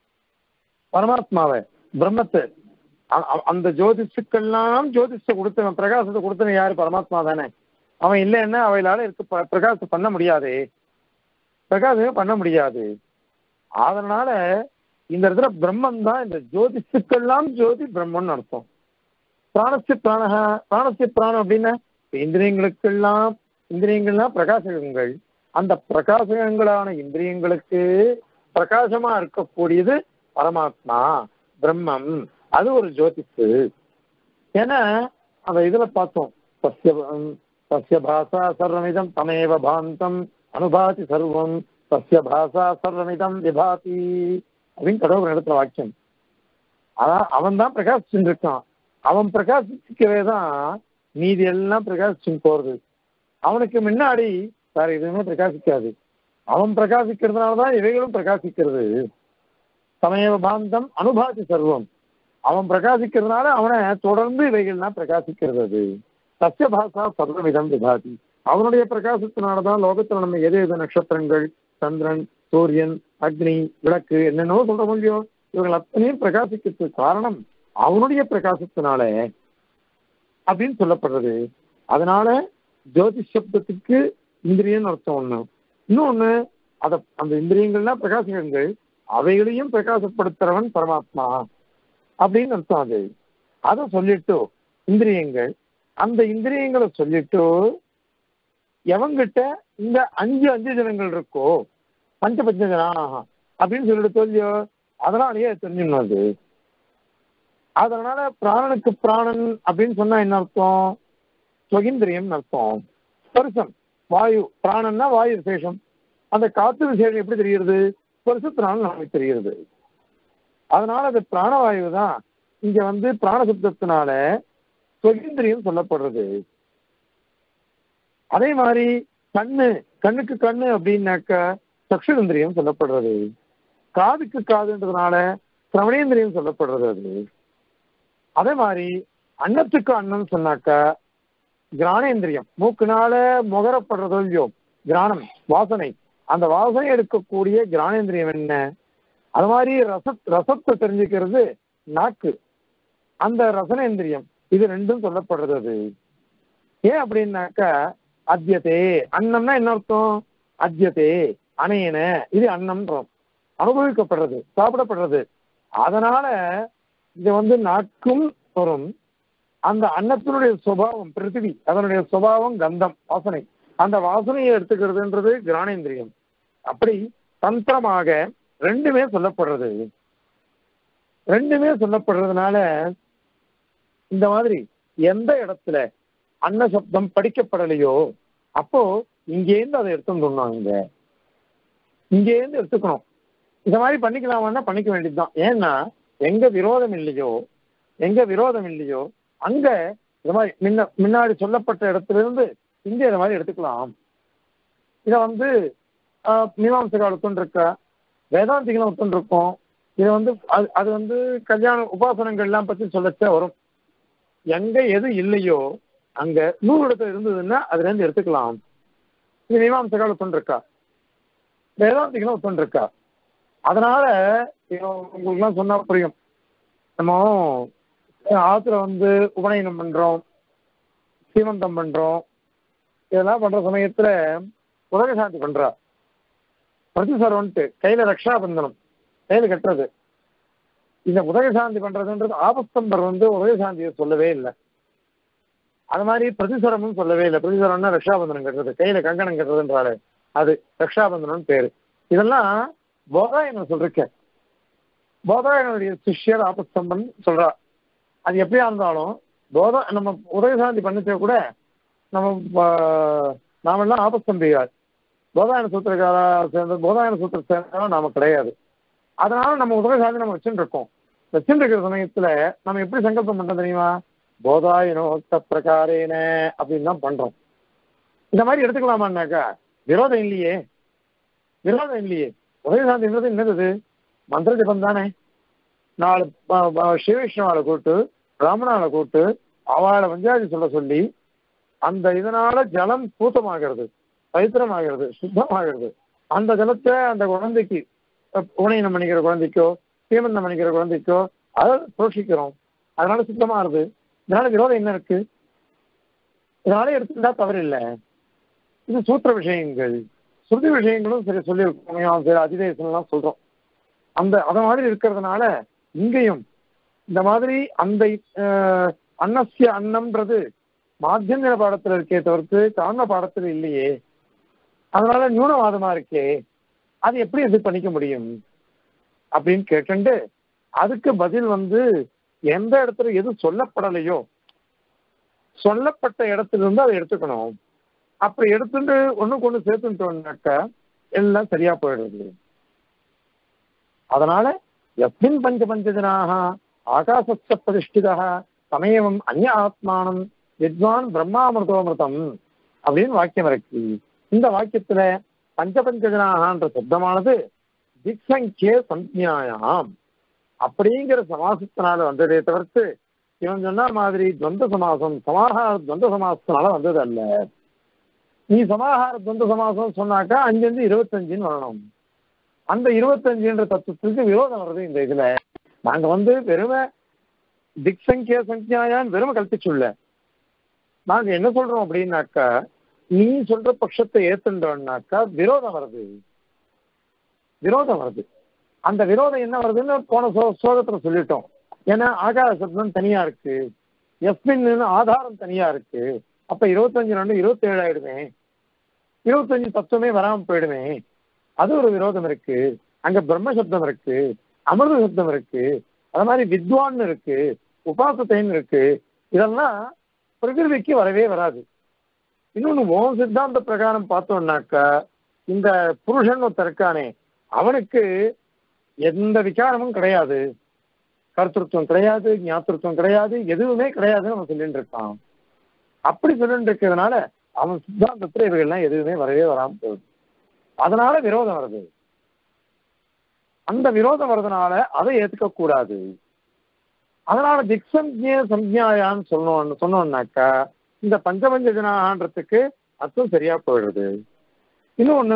பரமாத்மாவை பிரம்மத்தை அ- அ- அந்த ஜோதிஷுக்கெல்லாம் ஜோதிஷத்தை கொடுத்தவன் பிரகாசத்தை கொடுத்தவன் யாரு பரமாத்மா தானே அவன் இல்லைன்னா அவைகளால இருக்க ப- பிரகாசம் பண்ண முடியாது பிரகாசமே பண்ண முடியாது அதனால இந்த இடத்துல பிரம்மன் தான் இந்த ஜோதிஷுக்கெல்லாம் ஜோதி பிரம்மன் அர்த்தம் பிராணசி பிராணக பிராணசி பிராணம் அப்படின்னா இப்ப இந்திரியங்களுக்கெல்லாம் இந்திரியங்கள்லாம் பிரகாசகங்கள் அந்த பிரகாசகங்களான இந்திரியங்களுக்கு பிரகாசமா இருக்கக்கூடியது பரமாத்மா பிரம்மம் அது ஒரு ஜோதிஷு ஏன்னா அந்த இதுல பார்த்தோம் சஸ்ய சஸ்ய பாசா சர்வமிதம் தமேவ பாந்தம் அனுபாதி சர்வம் சஸ்ய பாசா சர்வமிதம் விபாதி அப்படின்னு கடவுள் ஒரு இடத்துல வாக்கியம் அதான் அவன் தான் பிரகாசிச்சுட்டு இருக்கான் அவன் பிரகாசிக்கவே தான் மீதி எல்லாம் பிரகாசிச்சு போறது அவனுக்கு முன்னாடி வேற எதுவுமே பிரகாசிக்காது அவன் பிரகாசிக்கிறதுனால தான் இவைகளும் பிரகாசிக்கிறது சமயவ பாந்தம் அனுபாதி சர்வம் அவன் பிரகாசிக்கிறதுனால அவனை தொடர்ந்து இவைகள்லாம் பிரகாசிக்கிறது அது சத்திய பாசா சர்வவிதம் விபாதி அவனுடைய பிரகாசத்தினாலதான் லோகத்துல நம்ம எது எது நட்சத்திரங்கள் சந்திரன் சூரியன் அக்னி விளக்கு என்னென்னவோ சொல்ற முடியோ இவர்கள் அத்தனையும் பிரகாசிக்கிறதுக்கு காரணம் அவனுடைய பிரகாசத்தினால அப்படின்னு சொல்லப்படுறது அதனால ஜோதிஷ் சப்தத்துக்கு இந்திரியன் அர்த்தம் ஒண்ணு இன்னொன்னு அத அந்த இந்திரியங்கள்லாம் பிரகாசகங்கள் அவைகளையும் பிரகாசப்படுத்துறவன் பரமாத்மா அப்படின்னு அர்த்தம் அது அதை சொல்லிட்டு இந்திரியங்கள் அந்த இந்திரியங்களை சொல்லிட்டு எவங்கிட்ட இந்த அஞ்சு அஞ்சு ஜனங்கள் இருக்கோ பஞ்ச பஞ்சஜனா அப்படின்னு சொல்லிட்டு சொல்லியோ அதனாலேயே தெரிஞ்சிடணும் அது அதனால பிராணனுக்கு பிராணன் அப்படின்னு சொன்னா என்ன அர்த்தம் ஸ்வகிந்திரியம் அர்த்தம் ஸ்பர்சம் வாயு பிராணன்னா வாயு விசேஷம் அந்த காத்து விசேஷம் எப்படி தெரிகிறது ஸ்பர்சத்தினால நமக்கு தெரிகிறது அதனால அது பிராணவாயு தான் இங்க வந்து பிராணசப்தத்தினால ஸ்வகிந்திரியம் சொல்லப்படுறது அதே மாதிரி கண்ணு கண்ணுக்கு கண்ணு அப்படின்னாக்க சக்ஷுந்திரியம் சொல்லப்படுறது காதுக்கு காதுன்றதுனால சிரவணேந்திரியம் சொல்லப்படுறது அது அதே மாதிரி அன்னத்துக்கு அன்னம் சொன்னாக்கா கிராணேந்திரியம் மூக்குனால முகரப்படுறதோ இல்லையோ கிராணம் வாசனை அந்த வாசனை எடுக்கக்கூடிய கிராணேந்திரியம் என்ன அது மாதிரி ரச ரசத்தை தெரிஞ்சுக்கிறது நாக்கு அந்த ரசனேந்திரியம் இது ரெண்டும் சொல்லப்படுறது அது ஏன் அப்படின்னாக்கா அத்தியதே அன்னம்னா என்ன அர்த்தம் அத்தியதே அணையன இது அன்னம்ன்றோம் அனுபவிக்கப்படுறது சாப்பிடப்படுறது அதனால இது வந்து நாக்கும் வரும் அந்த அன்னத்தினுடைய சுபாவம் பிருத்திவி அதனுடைய சுபாவம் கந்தம் வாசனை அந்த வாசனையை எடுத்துக்கிறதுன்றது கிராணேந்திரியம் அப்படி தந்திரமாக ரெண்டுமே சொல்லப்படுறது ரெண்டுமே சொல்லப்படுறதுனால இந்த மாதிரி எந்த இடத்துல அன்ன சப்தம் படிக்கப்படலையோ அப்போ இங்கேருந்து அதை எடுத்துன்னு சொன்னாங்க இங்கேருந்து எடுத்துக்கணும் இந்த மாதிரி பண்ணிக்கலாமான்னா பண்ணிக்க வேண்டியதுதான் ஏன்னா எங்க விரோதம் இல்லையோ எங்க விரோதம் இல்லையோ அங்க இந்த மாதிரி முன்ன முன்னாடி சொல்லப்பட்ட இடத்துல இருந்து இங்க இந்த மாதிரி எடுத்துக்கலாம் இதை வந்து மீமாம்சகால் ஒத்துன்னு இருக்கா வேதாந்திகளும் ஒத்துன்னு இருக்கும் இது வந்து அது அது வந்து கல்யாண உபாசனங்கள்லாம் பத்தி சொல்லச்சே வரும் எங்க எது இல்லையோ அங்க நூறு இடத்துல இருந்ததுன்னா அதுல இருந்து எடுத்துக்கலாம் இது மீமாம்சகால் ஒத்துன்னு இருக்கா வேதாந்திகளும் ஒத்துன்னு இருக்கா அதனால உங்களுக்குலாம் சொன்னா புரியும் நம்ம ஆத்துல வந்து உபநயனம் பண்றோம் சீமந்தம் பண்றோம் இதெல்லாம் பண்ற சமயத்துல உலக சாந்தி பண்றா பிரதிசார் வந்துட்டு கையில ரக்ஷா பந்தனம் கையில கட்டுறது இந்த உதய சாந்தி பண்றதுன்றது ஆபஸ்தம்பர் வந்து உதய சாந்தியை சொல்லவே இல்லை அது மாதிரி பிரதிசரமும் சொல்லவே இல்லை பிரதிசரம்னா ரக்ஷாபந்தனம் கட்டுறது கையில கங்கணம் கட்டுறதுன்றாலே அது ரக்ஷாபந்தனம் பேரு இதெல்லாம் போதாயனம் சொல்றேன் போதாயனுடைய சிஷ்யர் ஆபஸ்தம்பன் சொல்றா அது எப்படியா இருந்தாலும் போதா நம்ம உதயசாந்தி பண்ணிச்சே கூட நம்ம நாமெல்லாம் ஆபஸ்தம்பிகார் போதாயன சூத்திரக்காரா சேர்ந்த போதாயன சூத்திர சேர்ந்தா நாம கிடையாது அதனால நம்ம உதயசாந்தி நம்ம வச்சுட்டு இருக்கோம் வச்சுட்டு இருக்கிற சமயத்துல நம்ம எப்படி சங்கல்பம் பண்றோம் தெரியுமா போதாயனோக்த பிரகாரேன அப்படின்னு தான் பண்றோம் இந்த மாதிரி எடுத்துக்கலாமான்னாக்கா விரோதம் இல்லையே விரோதம் இல்லையே உதயசாந்தின்றது என்னது மந்திர ஜபம் தானே நாலு சிவவிஷ்ணவாவை கூப்பிட்டு பிராமணாவை கூப்பிட்டு அவளை பஞ்சாயத்து சொல்ல சொல்லி அந்த இதனால ஜலம் பூத்தமாகிறது பவித்திரமாகிறது சுத்தமாகிறது அந்த ஜலத்தை அந்த குழந்தைக்கு உணையனம் பண்ணிக்கிற குழந்தைக்கோ சீமந்தம் பண்ணிக்கிற குழந்தைக்கோ அதை போஷிக்கிறோம் அதனால சுத்தமாகுது இதனால விரோதம் என்ன இருக்கு இதனால எடுத்துட்டா தவறு இல்லை இது சூத்திர விஷயங்கள் ஸ்ருதி விஷயங்களும் சரி சொல்லியிருக்கோம் சரி அதிதேசம்லாம் சொல்றோம் அந்த அத மாதிரி இருக்கிறதுனால இங்கேயும் இந்த மாதிரி அந்த அன்னசிய அன்னம்ன்றது மாத்தியந்திர பாடத்துல இருக்கே தவிர்த்து காரண பாடத்துல இல்லையே அதனால நியூனவாதமா இருக்கே அது எப்படி இது பண்ணிக்க முடியும் அப்படின்னு கேட்டுண்டு அதுக்கு பதில் வந்து எந்த இடத்துல எது சொல்லப்படலையோ சொல்லப்பட்ட இடத்துல இருந்து அதை எடுத்துக்கணும் அப்படி எடுத்துட்டு ஒண்ணுக்கு ஒண்ணு சேர்த்துட்டோம்னாக்கா எல்லாம் சரியா போயிடுது அதனால எஸ்மின் பஞ்ச பஞ்சஜனாக ஆகாசஸ்த பிரதிஷ்டிதா சமயவம் அந்நிய ஆத்மானம் வித்வான் பிரம்மாமிருதோமிருதம் அப்படின்னு வாக்கியம் இருக்கு இந்த வாக்கியத்துல பஞ்ச பஞ்சஜனாகன்ற சப்தமானது திக்சங்கிய சஞ்ஞாயாம் அப்படிங்கிற சமாசத்தினால வந்ததே தவிர்த்து இவன் சொன்ன மாதிரி துவந்த சமாசம் சமாகார துவந்த சமாசத்தினால வந்தது அல்ல நீ சமாகார துவந்த சமாசம் சொன்னாக்கா அஞ்சஞ்சு இருபத்தஞ்சுன்னு வரணும் அந்த இருபத்தஞ்சுன்ற தத்துவத்துக்கு விரோதம் வருது இந்த இதுல நாங்க வந்து வெறுமை திக்சங்கிய சஞ்ஞாயான் வெறுமை கல்பிச்சுள்ள நாங்க என்ன சொல்றோம் அப்படின்னாக்கா நீ சொல்ற பட்சத்தை ஏத்துட்டோம்னாக்கா விரோதம் வருது விரோதம் வருது அந்த விரோதம் என்ன வருதுன்னு போன சோ சோகத்துல சொல்லிட்டோம் ஏன்னா ஆகார சப்தம் தனியா இருக்கு எஸ்மின்னு ஆதாரம் தனியா இருக்கு அப்ப இருபத்தஞ்சு ரெண்டு இருபத்தி ஏழு ஆயிடுமே இருபத்தஞ்சு தத்துவமே வராம போயிடுமே அது ஒரு விரோதம் இருக்கு அங்க பிரம்ம சப்தம் இருக்கு அமிர்த சப்தம் இருக்கு அது மாதிரி வித்வான் இருக்கு உபாசத்தைன்னு இருக்கு இதெல்லாம் பிரகிருதிக்கு வரவே வராது இன்னொன்னு ஓம் சித்தாந்த பிரகாரம் பார்த்தோம்னாக்கா இந்த புருஷன் ஒருத்தர் இருக்கானே அவனுக்கு எந்த விகாரமும் கிடையாது கர்த்தத்துவம் கிடையாது ஞாத்திருத்துவம் கிடையாது எதுவுமே கிடையாதுன்னு அவன் சொல்லிட்டு இருக்கான் அப்படி சொல்லிட்டு இருக்கிறதுனால அவன் சித்தாந்தத்துல இவைகள்லாம் எதுவுமே வரவே வராம போகுது அதனால விரோதம் வருது அந்த விரோதம் வர்றதுனால அதை ஏத்துக்க கூடாது அதனால திக்சம்ஜ சம்ஜாயான்னு சொன்னோம் சொன்னோம்னாக்கா இந்த பஞ்சபஞ்ச ஜனான்றதுக்கு அர்த்தம் சரியா போயிடுது இன்னொன்னு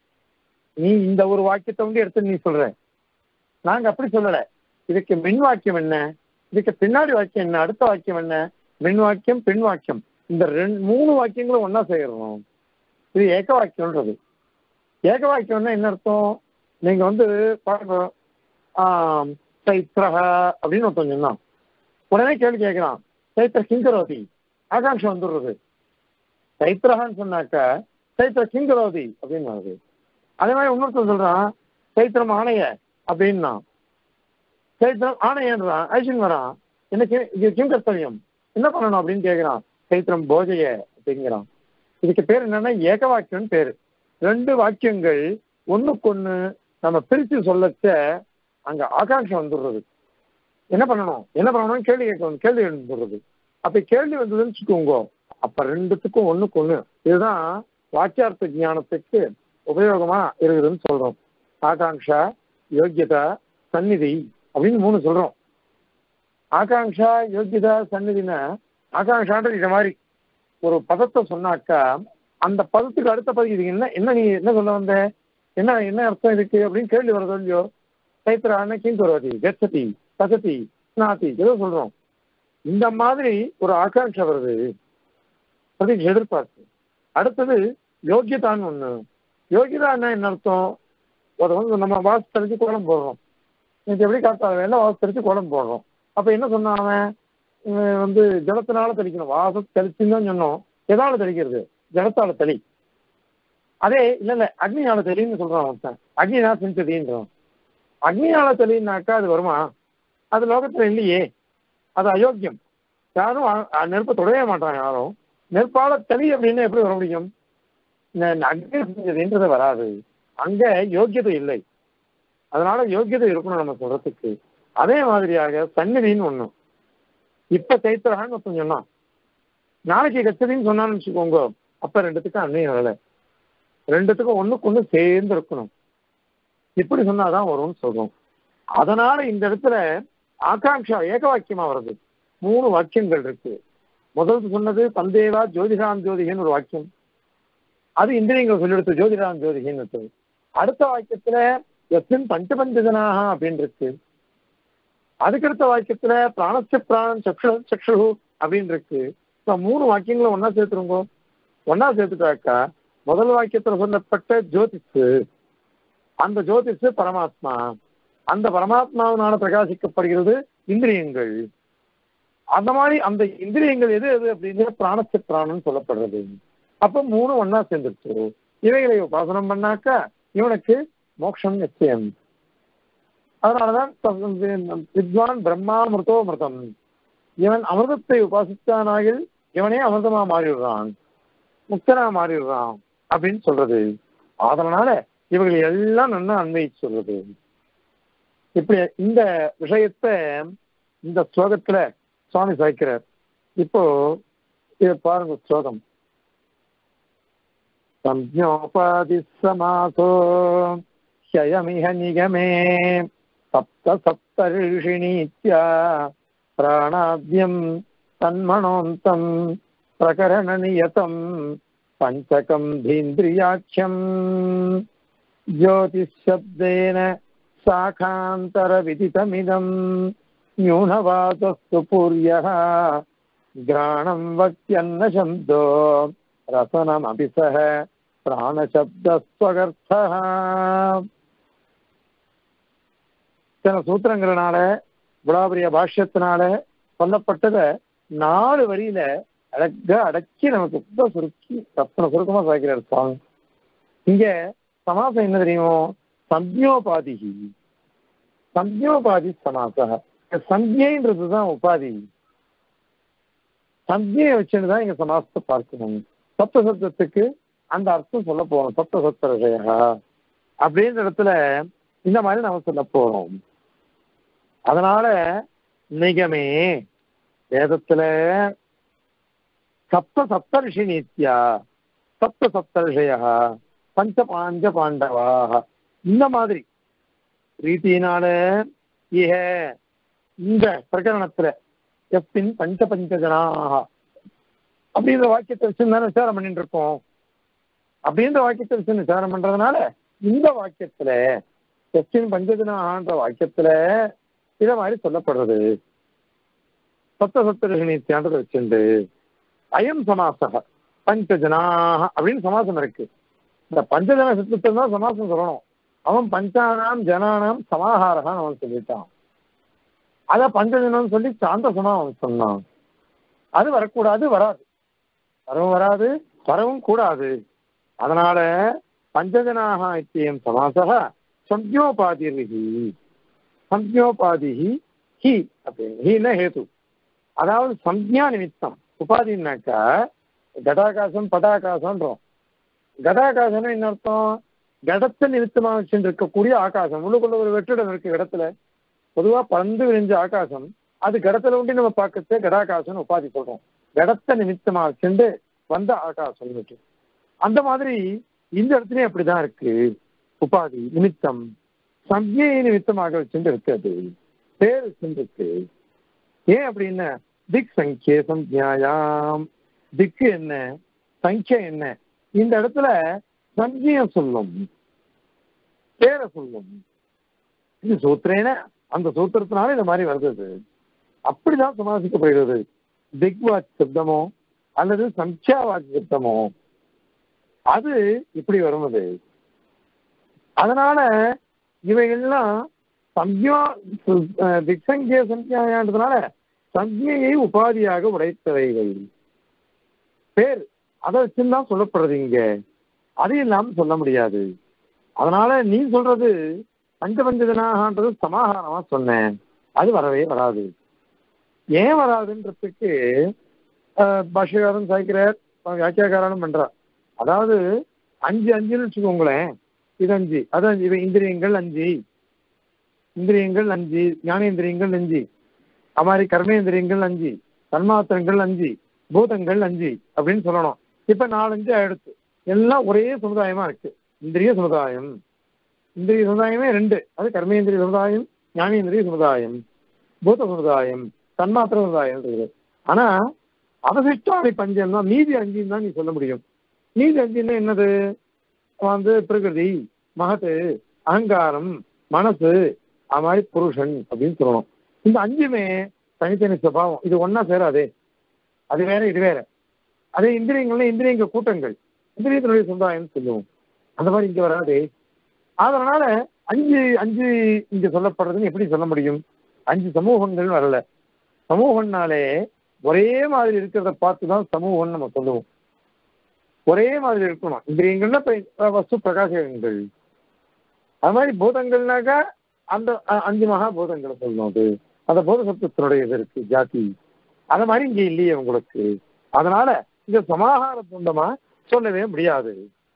நீ இந்த ஒரு வாக்கியத்தை வந்து எடுத்து நீ சொல்ற நாங்க அப்படி சொல்லல இதுக்கு மின் வாக்கியம் என்ன இதுக்கு பின்னாடி வாக்கியம் என்ன அடுத்த வாக்கியம் என்ன மின் வாக்கியம் பின் வாக்கியம் இந்த ரெண்டு மூணு வாக்கியங்களும் ஒன்னா செய்யறோம் இது ஏக வாக்கியம்ன்றது ஏக வாக்கியம்னா என்ன அர்த்தம் நீங்க வந்து பாருங்க ஆம், சைத்ரஹ அப்படின்னு ஒருத்தன் சொன்னான் உடனே கேள்வி கேட்கிறான் சைத்திர கிங்கரோதி ஆகாங்ஷம் வந்துடுறது சைத்ரஹான்னு சொன்னாக்க சைத்திர கிங்கரோதி அப்படின்னு வருது அதே மாதிரி இன்னொருத்தன் சொல்றான் சைத்திரம் ஆணைய அப்படின்னா சைத்திரம் ஆணையன்றான் ஐஷன் வரான் எனக்கு இது கிம் கர்த்தவியம் என்ன பண்ணணும் அப்படின்னு கேட்கிறான் சைத்திரம் போஜைய அப்படிங்கிறான் இதுக்கு பேர் என்னன்னா ஏக வாக்கியம்னு பேரு ரெண்டு வாக்கியங்கள் ஒண்ணுக்கொண்ணு நம்ம பிரிச்சு சொல்லச்ச அங்க ஆகாங்ஷம் வந்துடுறது என்ன பண்ணணும் என்ன பண்ணணும் கேள்வி கேட்கணும் கேள்வி வந்துடுறது அப்ப கேள்வி வந்ததுன்னு வச்சுக்கோங்க அப்ப ரெண்டுத்துக்கும் ஒண்ணுக்கு ஒண்ணு இதுதான் வாக்கியார்த்த ஞானத்துக்கு உபயோகமா இருக்குதுன்னு சொல்றோம் ஆகாங்ஷா யோக்கியதா சந்நிதி அப்படின்னு மூணு சொல்றோம் ஆகாங்ஷா யோக்கியதா சந்நிதினா ஆகாங்ஷான்றது இது மாதிரி ஒரு பதத்தை சொன்னாக்கா அந்த பதத்துக்கு அடுத்த பதவி இது என்ன என்ன நீ என்ன சொல்ல வந்த என்ன என்ன அர்த்தம் இதுக்கு அப்படின்னு கேள்வி வருதோ இல்லையோ சைத்திரான கீந்தோரதி கச்சதி பசதி ஸ்நாதி ஏதோ சொல்றோம் இந்த மாதிரி ஒரு ஆகாங்ஷை வருது பிரதீட்சை எதிர்பார்ப்பு அடுத்தது யோக்கியதான்னு ஒண்ணு யோகிதான்னா என்ன அர்த்தம் ஒரு வந்து நம்ம வாசு தெளிச்சு கோலம் போடுறோம் இன்னைக்கு எப்படி காத்தால வேலை வாசு தெளிச்சு கோலம் போடுறோம் அப்ப என்ன சொன்னான் அவன் இவன் வந்து ஜலத்தினால தெளிக்கணும் வாச தெளிச்சுன்னு தான் சொன்னோம் எதால தெளிக்கிறது ஜலத்தால தெளி அதே இல்ல இல்ல அக்னியால தெளின்னு சொல்றான் ஒருத்தன் அக்னினா செஞ்சதின்றான் அக்னியால தெளினாக்கா அது வருமா அது லோகத்துல இல்லையே அது அயோக்கியம் யாரும் அ- அ- நெருப்பை தொடவே மாட்டாங்க யாரும் நெருப்பால தெளி அப்படின்னு எப்படி வர முடியும் இந்த இந்த அக்னி செஞ்சதுன்றது வராது அங்க யோக்கியதை இல்லை அதனால யோக்கியதை இருக்கணும் நம்ம சொல்றதுக்கு அதே மாதிரியாக சந்நிதின்னு ஒண்ணு இப்ப சைத்திரகான்னு ஒருத்தன் சொன்னான் நாளைக்கு கச்சதின்னு சொன்னான்னு வச்சுக்கோங்க அப்ப ரெண்டுத்துக்கும் அன்னையும் வேலை ரெண்டுத்துக்கும் ஒண்ணுக்கு ஒண்ணு சேர்ந்து இருக்கணும் இப்படி சொன்னாதான் வரும்னு சொல்றோம் அதனால இந்த இடத்துல ஆகாங்ஷா ஏக வாக்கியமா வருது மூணு வாக்கியங்கள் இருக்கு முதல் சொன்னது தந்தேவா ஜோதிஷாம் ஜோதிகன்னு ஒரு வாக்கியம் அது இந்திரியங்கள் சொல்லிடுத்து ஜோதிடாம் ஜோதிகின்னு இருக்குது அடுத்த வாக்கியத்துல எஸ்மின் பஞ்சபஞ்சஜனாக அப்படின்னு இருக்கு அதுக்கடுத்த வாக்கியத்துல பிராணச்ச பிராணம் சக்ஷு சக்ஷு அப்படின்னு இருக்கு இப்ப மூணு வாக்கியங்களும் ஒன்னா சேர்த்துருங்க ஒன்னா சேர்த்துட்டாக்கா முதல் வாக்கியத்துல சொல்லப்பட்ட ஜோதிஷு அந்த ஜோதிஷு பரமாத்மா அந்த பரமாத்மாவினால பிரகாசிக்கப்படுகிறது இந்திரியங்கள் அந்த மாதிரி அந்த இந்திரியங்கள் எது எது அப்படின்னு பிராணச்ச பிராணம் சொல்லப்படுறது அப்ப மூணு ஒன்னா சேர்ந்துருச்சு இவைகளை உபாசனம் பண்ணாக்கா இவனுக்கு மோட்சம் நிச்சயம் அதனாலதான் த- வித்வான் பிரம்மாமிருதோ மிருதம் இவன் அமிர்தத்தை உபாசித்தானாகில் இவனே அமிர்தமா மாறிடுறான் முக்தனா மாறிடுறான் அப்படின்னு சொல்றது அதனால இவங்களை எல்லாம் நல்லா அன்வயிச்சு சொல்றது இப்படி இந்த விஷயத்த இந்த ஸ்லோகத்துல சுவாமி சாய்க்கிறார் இப்போ இத பாருங்க ஸ்லோகம் संज्ञोपाधि समासो ह्ययमिह निगमे सप्त सप्त ऋषिणीत्या प्राणाद्यम् तन्मणोऽन्तम् प्रकरणनियतम् पञ्चकम् धीन्द्रियाख्यम् ज्योतिःशब्देन शाखान्तरविदितमिदम् न्यूनवासस्तु पूर्यः घ्राणम् वक्यन्न शब्दो रसनमपि सह பிராணசப்தஸ்வகர்த்தः சில சூத்திரங்கிறனால விடாபரிய பாஷ்யத்தினால சொல்லப்பட்டத நாலு வரியில அழகா அடக்கி நமக்கு ரொம்ப சுருக்கி ரத்ன சுருக்கமா சாய்க்கிறார் சுவாமி இங்க சமாசம் என்ன தெரியும் சம்யோபாதி சம்யோபாதி சமாச சம்யன்றது தான் உபாதி சம்யை வச்சுட்டு தான் இங்க சமாசத்தை பார்க்கணும் சப்த சப்தத்துக்கு அந்த அர்த்தம் சொல்ல போறோம் சப்த சப்த விஷயா அப்படின்ற இடத்துல இந்த மாதிரி நம்ம சொல்ல போறோம் அதனால நிகமே வேதத்துல சப்த சப்த ரிஷி நீத்தியா சப்த சப்த ரிஷயா பஞ்ச பாஞ்ச பாண்டவாக இந்த மாதிரி ரீதியினால இஹ இந்த பிரகரணத்துல எப்பின் பஞ்ச பஞ்ச ஜனாக அப்படின்ற வாக்கியத்தை வச்சு தானே விசாரம் பண்ணிட்டு இருக்கோம் அப்படின்ற வாக்கியத்தை வச்சு விசாரம் பண்றதுனால இந்த வாக்கியத்துல எப்பின் பஞ்சஜனாகன்ற வாக்கியத்துல இத மாதிரி சொல்லப்படுறது சப்த சப்த ரிஷினித்தியான்றதை வச்சுண்டு அயம் சமாசக பஞ்சஜனாக அப்படின்னு சமாசம் இருக்கு இந்த பஞ்சஜன சத்துவத்தை தான் சமாசம் சொல்லணும் அவன் பஞ்சானாம் ஜனானாம் சமாஹாரகான்னு அவன் சொல்லிட்டான் அத பஞ்சஜனம் சொல்லி சாந்த சமா அவன் சொன்னான் அது வரக்கூடாது வராது வரவும் வராது வரவும் கூடாது அதனால பஞ்சஜனாக இத்தியம் சமாசக சம்யோபாதிர்ஹி சம்யோபாதி ஹி அப்படின்னு ஹீன ஹேது அதாவது சம்யா நிமித்தம் உபாதினாக்கா கடாகாசம் படாகாசம்ன்றோம் கடாகாசம்னு என்ன அர்த்தம் கடத்தை நிமித்தமா வச்சுட்டு இருக்கக்கூடிய ஆகாசம் உள்ளுக்குள்ள ஒரு வெற்றிடம் இருக்கு இடத்துல பொதுவா பறந்து விரிஞ்ச ஆகாசம் அது கடத்துல உண்டு நம்ம பார்க்கறது கடாகாசம் உபாதி சொல்றோம் கடத்தை நிமித்தமா வச்சுட்டு வந்த ஆகாசம் அந்த மாதிரி இந்த இடத்துலயும் அப்படிதான் இருக்கு உபாதி நிமித்தம் சம்யை நிமித்தமாக வச்சுட்டு இருக்கு அது பேர் வச்சுட்டு இருக்கு ஏன் அப்படின்னா திக் சங்கிய சம்யாயாம் திக்கு என்ன சங்கியா என்ன இந்த இடத்துல சங்கியம் சொல்லும் பேரை சொல்லும் இது சூத்திரேன அந்த சூத்திரத்தினால இந்த மாதிரி வருது அப்படிதான் சமாசிக்கப்படுகிறது திக்வாக் சப்தமோ அல்லது சம்யா வாக்கு சப்தமோ அது இப்படி வரும் அது அதனால இவைகள்லாம் சம்யா திக்சங்கிய சம்யான்றதுனால சம்யை உபாதியாக உடைத்தவைகள் பேர் அதை வச்சுதான் சொல்லப்படுறது இங்க அது இல்லாம சொல்ல முடியாது அதனால நீ சொல்றது பஞ்ச பஞ்சஜனாகன்றது சமாகாரமா சொன்னேன் அது வரவே வராது ஏன் வராதுன்றதுக்கு பாஷகாரன் சாய்க்கிறார் வியாக்கியாக்காரனும் பண்றார் அதாவது அஞ்சு அஞ்சுன்னு வச்சுக்கோங்களேன் இது அஞ்சு அது அஞ்சு இது இந்திரியங்கள் அஞ்சு இந்திரியங்கள் அஞ்சு ஞானேந்திரியங்கள் அஞ்சு அது மாதிரி கர்மேந்திரியங்கள் அஞ்சு தன்மாத்திரங்கள் அஞ்சு பூதங்கள் அஞ்சு அப்படின்னு சொல்லணும் இப்ப நாலஞ்சு ஆயிடுச்சு எல்லாம் ஒரே சமுதாயமா இருக்கு இந்திரிய சமுதாயம் இந்திரிய சமுதாயமே ரெண்டு அது கர்மேந்திரிய சமுதாயம் ஞானேந்திரிய சமுதாயம் பூத சமுதாயம் தன்மாத்திர சமுதாயம் இருக்குது ஆனா அவசிஷ்டாமி பஞ்சம் தான் மீதி அஞ்சுன்னு தான் நீ சொல்ல முடியும் மீதி அஞ்சுன்னா என்னது வந்து பிரகிருதி மகத்து அகங்காரம் மனசு அது மாதிரி புருஷன் அப்படின்னு சொல்லணும் இந்த அஞ்சுமே தனித்தனி சுபாவம் இது ஒன்னா சேராதே அது வேற இது வேற அதே இந்திரியங்கள்ல இந்திரியங்க கூட்டங்கள் இந்திரியத்தினுடைய சமுதாயம் சொல்லுவோம் அந்த மாதிரி இங்க வராதே அதனால அஞ்சு அஞ்சு இங்க சொல்லப்படுறதுன்னு எப்படி சொல்ல முடியும் அஞ்சு சமூகங்கள் வரல சமூகம்னாலே ஒரே மாதிரி இருக்கிறத பார்த்து தான் சமூகம்னு நம்ம சொல்லுவோம் ஒரே மாதிரி இருக்கணும் இந்திரியங்கள்னா இப்ப வஸ்து பிரகாசங்கள் அது மாதிரி பூதங்கள்னாக்கா அந்த அஞ்சு மகா பூதங்களை சொல்லணும் அது அந்த பூத சத்துவத்தினுடைய இது இருக்கு ஜாதி அது மாதிரி இங்க இல்லையே உங்களுக்கு அதனால இந்த சமாகார துண்டமா சொல்லவே முடியாது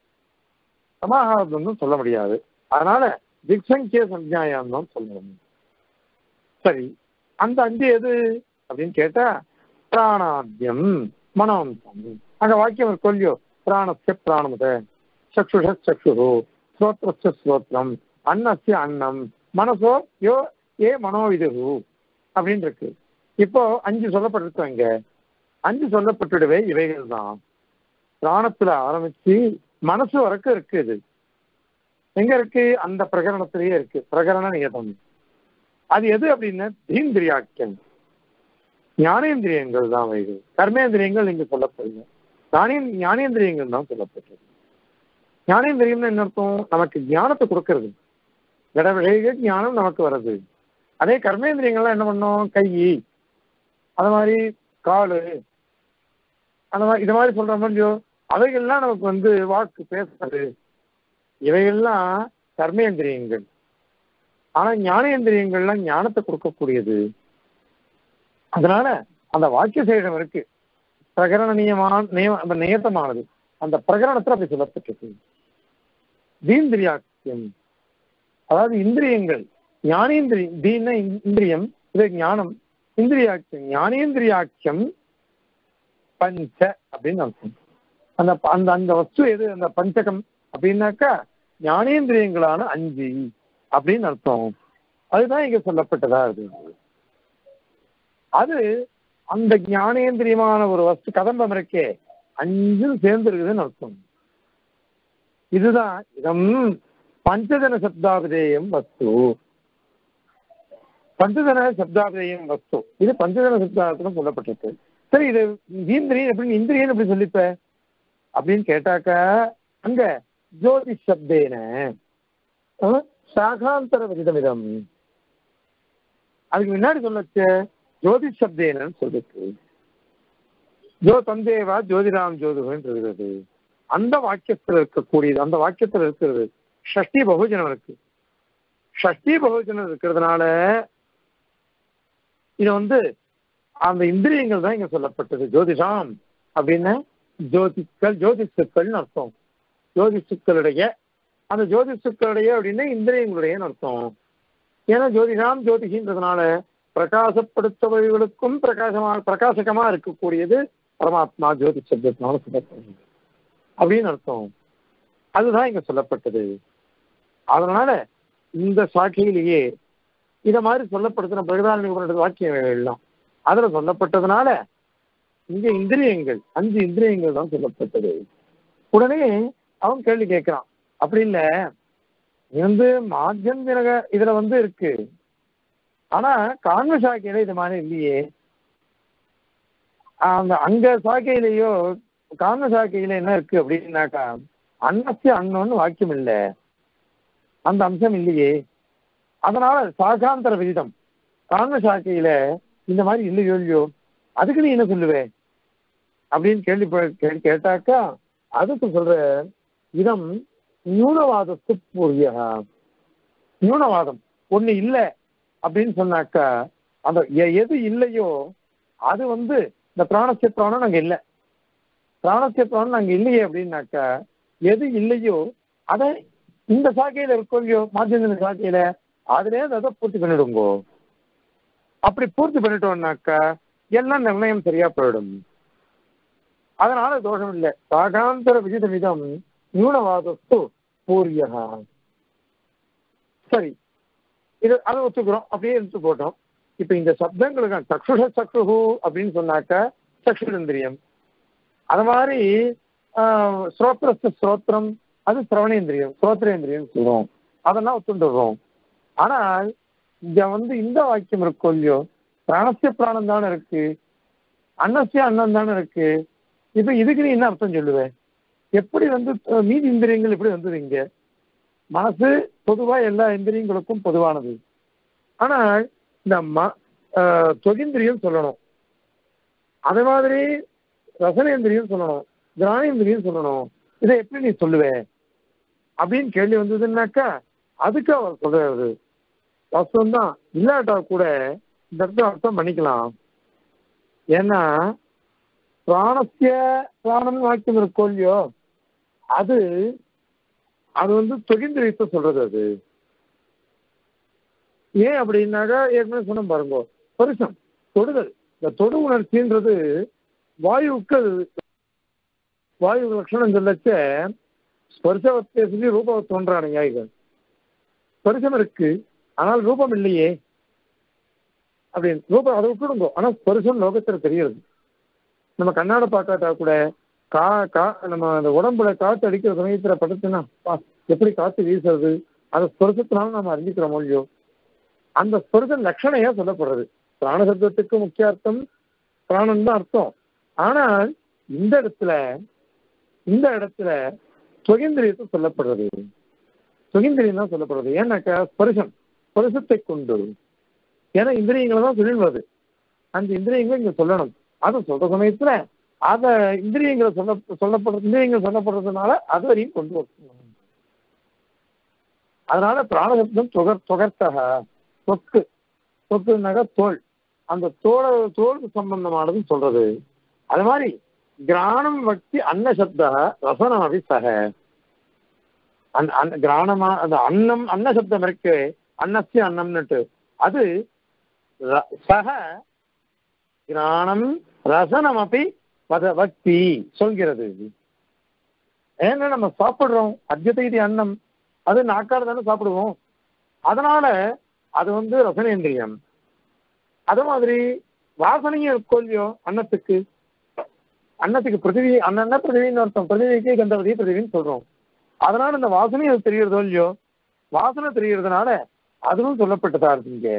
சமாகார துண்டம் சொல்ல முடியாது அதனால திக்சங்கிய சஞ்சாயம் தான் சொல்லணும் சரி அந்த அஞ்சு எது அப்படின்னு கேட்டா பிராணாத்தியம் மனோந்தம் அங்க வாக்கியம் ஒரு கொல்லியோ பிராணஸ்ய பிராணமுத சக்ஷுஷ சக்ஷு ஸ்ரோத்ரஸ்ய ஸ்ரோத்ரம் அன்னஸ்ய அன்னம் மனசோ யோ ஏ மனோவிதுகு அப்படின்னு இருக்கு இப்போ அஞ்சு சொல்லப்பட்டிருக்கோம் இங்க அஞ்சு சொல்லப்பட்டுடவே இவைகள் தான் பிராணத்துல ஆரம்பிச்சு மனசு வரைக்கும் இருக்கு இது எங்க இருக்கு அந்த பிரகரணத்திலேயே இருக்கு பிரகரண நியதம் அது எது அப்படின்னா தீந்திரியாக்கியம் ஞானேந்திரியங்கள் தான் அவைகள் கர்மேந்திரியங்கள் இங்க சொல்லப்படுங்க ஞானே ஞானேந்திரியங்கள் தான் சொல்லப்பட்டது ஞானேந்திரியம்னு என்ன அர்த்தம் நமக்கு ஞானத்தை கொடுக்கறது கடவிழைக ஞானம் நமக்கு வருது அதே கர்மேந்திரியங்கள்லாம் என்ன பண்ணோம் கை அது மாதிரி காலு அந்த மாதிரி இது மாதிரி சொல்ற மாதிரியோ அவைகள்லாம் நமக்கு வந்து வாக்கு பேசுறது இவைகள்லாம் கர்மேந்திரியங்கள் ஆனா ஞானேந்திரியங்கள்லாம் ஞானத்தை கொடுக்கக்கூடியது அதனால அந்த வாக்கிய சேஷம் இருக்கு பிரகரண நியமான நியம அந்த நியத்தமானது அந்த பிரகரணத்துல அப்படி சொல்லப்பட்டிருக்கு தீந்திரியாக்கியம் அதாவது இந்திரியங்கள் ஞானேந்திரியம் தீன இந்திரியம் இது ஞானம் இந்திரியாக்கியம் ஞானேந்திரியாக்கியம் பஞ்ச அப்படின்னு அர்த்தம் அந்த அந்த அந்த வஸ்து எது அந்த பஞ்சகம் அப்படின்னாக்கா ஞானேந்திரியங்களான அஞ்சு அப்படின்னு அர்த்தம் அதுதான் இங்க சொல்லப்பட்டதா அது அது அந்த ஞானேந்திரியமான ஒரு வஸ்து கதம்பம் இருக்கே அஞ்சும் சேர்ந்து இருக்குதுன்னு அர்த்தம் இதுதான் இதம் பஞ்சஜன சப்தாபிதேயம் வஸ்து பஞ்சஜன சப்தாபிதேயம் வஸ்து இது பஞ்சஜன சப்தார்த்தம் சொல்லப்பட்டிருக்கு சரி இது இந்திரியன் எப்படி இந்திரியன் எப்படி சொல்லிப்ப அப்படின்னு கேட்டாக்க அங்க ஜோதி சப்தேன அஹ், சாகாந்தர விதமிதம் அதுக்கு முன்னாடி சொல்லச்சு ஜோதி சப்தேனன்னு சொல்லிருக்கு ஜோ தந்தேவா ஜோதிராம் ஜோதுகன் இருக்கிறது அந்த வாக்கியத்தில் இருக்கக்கூடியது அந்த வாக்கியத்தில் இருக்கிறது ஷஷ்டி பகுஜனம் இருக்கு ஷஷ்டி பகுஜனம் இருக்கிறதுனால இது வந்து அந்த இந்திரியங்கள் தான் இங்க சொல்லப்பட்டது ஜோதிஷாம் அப்படின்னு ஜோதிக்கள் ஜோதிஷுக்கள்னு அர்த்தம் ஜோதிஷுக்களுடைய அந்த ஜோதிஷுக்களுடைய அப்படின்னா இந்திரியங்களுடைய அர்த்தம் ஏன்னா ஜோதிஷாம் ஜோதிஷின்றதுனால பிரகாசப்படுத்தவர்களுக்கும் பிரகாசமா பிரகாசகமா இருக்கக்கூடியது பரமாத்மா ஜோதி சப்தத்தினால சொல்லப்படுது அப்படின்னு அர்த்தம் அதுதான் இங்க சொல்லப்பட்டது அதனால இந்த சாட்சியிலேயே இத மாதிரி சொல்லப்படுத்தின பிரகதான வாக்கியம் எல்லாம் அதுல சொல்லப்பட்டதுனால இங்க இந்திரியங்கள் அஞ்சு இந்திரியங்கள் தான் சொல்லப்பட்டது உடனே அவன் கேள்வி கேட்கிறான் அப்படி இல்ல இது வந்து மாத்தியம் தினக இதுல வந்து இருக்கு ஆனா காண்ம சாக்கையில இது மாதிரி இல்லையே அந்த அங்க சாக்கையிலேயோ காண்ம சாக்கையில என்ன இருக்கு அப்படின்னாக்கா அன்னசிய அன்னம்னு வாக்கியம் இல்லை அந்த அம்சம் இல்லையே அதனால சாகாந்தர விகிதம் காண்ம சாக்கையில இந்த மாதிரி இல்லையோ இல்லையோ அதுக்கு நீ என்ன சொல்லுவே அப்படின்னு கேள்வி கேள்வி கேட்டாக்கா அதுக்கு சொல்ற இதம் நியூனவாதத்து பூர்வியா நியூனவாதம் ஒண்ணு இல்லை அப்படின்னு சொன்னாக்கா அந்த எ- எது இல்லையோ அது வந்து இந்த பிராணசிய பிராணம் அங்க இல்லை பிராணசிய பிராணம் அங்க இல்லையே அப்படின்னாக்கா எது இல்லையோ அதை இந்த சாக்கையில இருக்கோ இல்லையோ மாத்தியந்திர சாக்கையில அதுல அதை பூர்த்தி பண்ணிடுங்கோ அப்படி பூர்த்தி பண்ணிட்டோம்னாக்கா எல்லாம் நிர்ணயம் சரியா போயிடும் அதனால தோஷம் இல்லை சாகாந்தர விகித விதம் நியூனவாதத்து பூரியகா சரி இது அதை ஒத்துக்கிறோம் அப்படியே எடுத்து போட்டோம் இப்ப இந்த சப்தங்களுக்கு சக்ஷுஷ சக்ஷுஹு அப்படின்னு சொன்னாக்க சக்ஷுரேந்திரியம் அது மாதிரி ஆஹ், ஸ்ரோத்ரஸ்த ஸ்ரோத்திரம் அது சிரவணேந்திரியம் ஸ்ரோத்ரேந்திரியம் சொல்றோம் அதெல்லாம் ஒத்துண்டுறோம் ஆனால் இங்க வந்து இந்த வாக்கியம் இருக்கும் இல்லையோ பிராணசிய பிராணம் தானே இருக்கு அன்னசிய அன்னம் தானே இருக்கு இப்ப இதுக்கு நீ என்ன அர்த்தம் சொல்லுவ எப்படி வந்து அஹ், மீதி இந்திரியங்கள் எப்படி வந்தது இங்க மனசு பொதுவா எல்லா இந்திரியங்களுக்கும் பொதுவானது ஆனால் இந்த ம அஹ், தொகிந்திரியம் சொல்லணும் அதே மாதிரி ரசனேந்திரியம் சொல்லணும் கிரானேந்திரியம் சொல்லணும் இதை எப்படி நீ சொல்லுவ அப்படின்னு கேள்வி வந்ததுன்னாக்கா அதுக்கு அவர் சொல்றாரு வாஸ்தவம் தான் இல்லாட்டா கூட இந்த இடத்துல அர்த்தம் பண்ணிக்கலாம் ஏன்னா பிராணசிய பிராணம் வாக்கியம் இருக்கோ இல்லையோ அது அது வந்து தொகிந்திரியத்தை சொல்றது அது ஏன் அப்படின்னாக்கா ஏற்கனவே சொன்ன பாருங்க பரிசம் தொடுதல் இந்த தொடு உணர்ச்சின்றது வாயுவுக்கு அது வாயு லட்சணம் சொல்லச்ச ஸ்பர்சவத்தை சொல்லி ரூபம் தோன்றான நியாயிகள் ஸ்பர்சம் இருக்கு ஆனால் ரூபம் இல்லையே அப்படின்னு ரூபம் அதை விட்டுடுங்க ஆனா ஸ்பர்சம் லோகத்துல தெரியுது நம்ம கண்ணாட பார்க்காட்டா கூட கா கா நம்ம அந்த உடம்புல காத்து அடிக்கிற சமயத்துல படுத்துனா பா, எப்படி காத்து வீசுறது அந்த ஸ்பர்சத்தினால நம்ம அறிஞ்சிக்கிறோம் இல்லையோ அந்த ஸ்பர்ச லட்சணையா சொல்லப்படுறது பிராண சப்தத்துக்கு முக்கிய அர்த்தம் பிராணன் தான் அர்த்தம் ஆனால் இந்த இடத்துல இந்த இடத்துல சுகேந்திரியத்தை சொல்லப்படுறது சுகேந்திரியம் தான் சொல்லப்படுறது ஏன்னாக்கா ஸ்பர்சம் ஸ்பர்சத்தை கொண்டு ஏன்னா இந்திரியங்களை தான் சொல்லிடுவது அந்த இந்திரியங்களை இங்க சொல்லணும் அதை சொல்ற சமயத்துல அத இந்திரியங்களை சொல்ல சொல்லப்படுற இந்திரியங்கள் சொல்லப்படுறதுனால அது வரையும் கொண்டு வரணும் அதனால பிராணசப்தம் தொகர் தொகர்த்தக தொக்கு தொக்குனாக்க தோல் அந்த தோல தோலுக்கு சம்பந்தமானதுன்னு சொல்றது அது மாதிரி கிராணம் வக்தி அன்ன சப்த ரசனம் அபி சக அன் அன் கிராணமா அந்த அன்னம் அன்ன சப்தம் இருக்கு அன்னஸ்ய அன்னம்னுட்டு அது ர- சக கிராணம் ரசனம் அப்படி வத வக்தி சொல்கிறது ஏன்னா நம்ம சாப்பிடுறோம் அத்தியத்தை இது அன்னம் அது நாக்கால தானே சாப்பிடுவோம் அதனால அது வந்து ரசனேந்திரியம் அது மாதிரி வாசனையும் இருக்கோ இல்லையோ அன்னத்துக்கு அன்னத்துக்கு பிருத்திவி அண்ணன்னா பிருத்திவின்னு அர்த்தம் பிருத்திவிக்கு கந்தவதி பிருத்திவின்னு சொல்றோம் அதனால இந்த வாசனை அது தெரியறதோ இல்லையோ வாசனை தெரியறதுனால அதுவும் சொல்லப்பட்டதா இருக்கு இங்க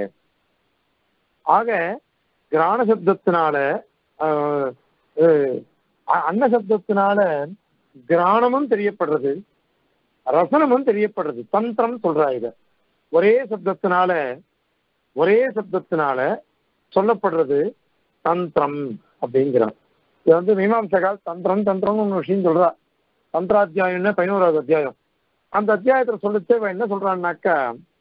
ஆக கிராண சப்தத்தினால ஆஹ், ஆஹ், அன்ன சப்தத்தினால கிராணமும் தெரியப்படுறது ரசனமும் தெரியப்படுறது தந்திரம் சொல்றா இத ஒரே சப்தத்தினால ஒரே சப்தத்தினால சொல்லப்படுறது தந்திரம் அப்படிங்கிறான் இது வந்து மீமாம்சகால் தந்திரம் தந்திரம்னு ஒரு விஷயம் சொல்றா தந்திராத்தியாயம்னா பதினோராவது அத்தியாயம் அந்த அத்தியாயத்துல சொல்லிச்சு இவன் என்ன சொல்றான்னாக்கா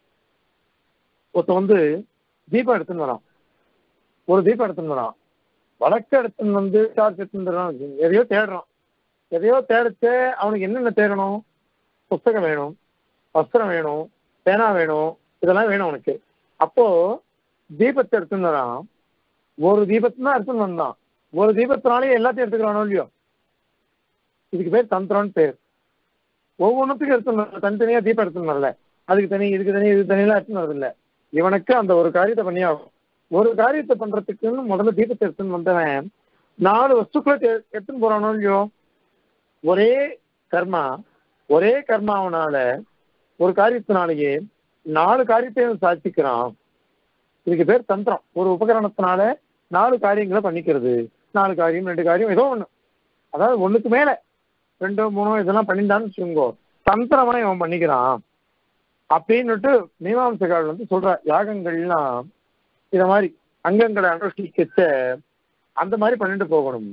ஒருத்தன் வந்து தீபம் எடுத்துன்னு வரான் ஒரு தீபம் எடுத்துன்னு வரான் வழக்கு எடுத்துன்னு வந்து டார்ச் எடுத்துன்னு வரான் எதையோ தேடுறான் எதையோ தேடிச்சு அவனுக்கு என்னென்ன தேடணும் புஸ்தகம் வேணும் வஸ்திரம் வேணும் பேனா வேணும் இதெல்லாம் வேணும் அவனுக்கு அப்போ தீபத்தை எடுத்துன்னு வரான் ஒரு தீபத்தை தான் எடுத்துன்னு வந்தான் ஒரு தீபத்தினாலே எல்லாத்தையும் எடுத்துக்கிறானோ இல்லையோ இதுக்கு பேர் தந்திரம்னு பேர் ஒவ்வொன்றுத்துக்கும் எடுத்துன்னு வரல தனித்தனியா தீபம் எடுத்துன்னு வரல அதுக்கு தனி இதுக்கு தனி இதுக்கு தனியெல்லாம் எடுத்துன்னு வரதில்ல இவனுக்கு அந்த ஒரு காரியத்தை பண்ணியாகும் ஒரு காரியத்தை பண்றதுக்குன்னு முதல்ல தீபத்தை எடுத்துன்னு வந்தவன் நாலு வஸ்துக்களை தே- எடுத்துன்னு போறானோ இல்லையோ ஒரே கர்மா ஒரே கர்மாவனால ஒரு காரியத்தினாலேயே நாலு காரியத்தையும் சாதிக்கிறான் இதுக்கு பேர் தந்திரம் ஒரு உபகரணத்தினால நாலு காரியங்களை பண்ணிக்கிறது நாலு காரியம் ரெண்டு காரியம் ஏதோ ஒண்ணு அதாவது ஒண்ணுக்கு மேல ரெண்டோ மூணோ இதெல்லாம் பண்ணிட்டான்னு வச்சுக்கோங்க தந்திரமா இவன் பண்ணிக்கிறான் அப்படின்னுட்டு மீமாம்சகால் வந்து சொல்ற யாகங்கள்லாம் இத மாதிரி அங்கங்களை அனுஷ்டிக்கச்ச அந்த மாதிரி பண்ணிட்டு போகணும்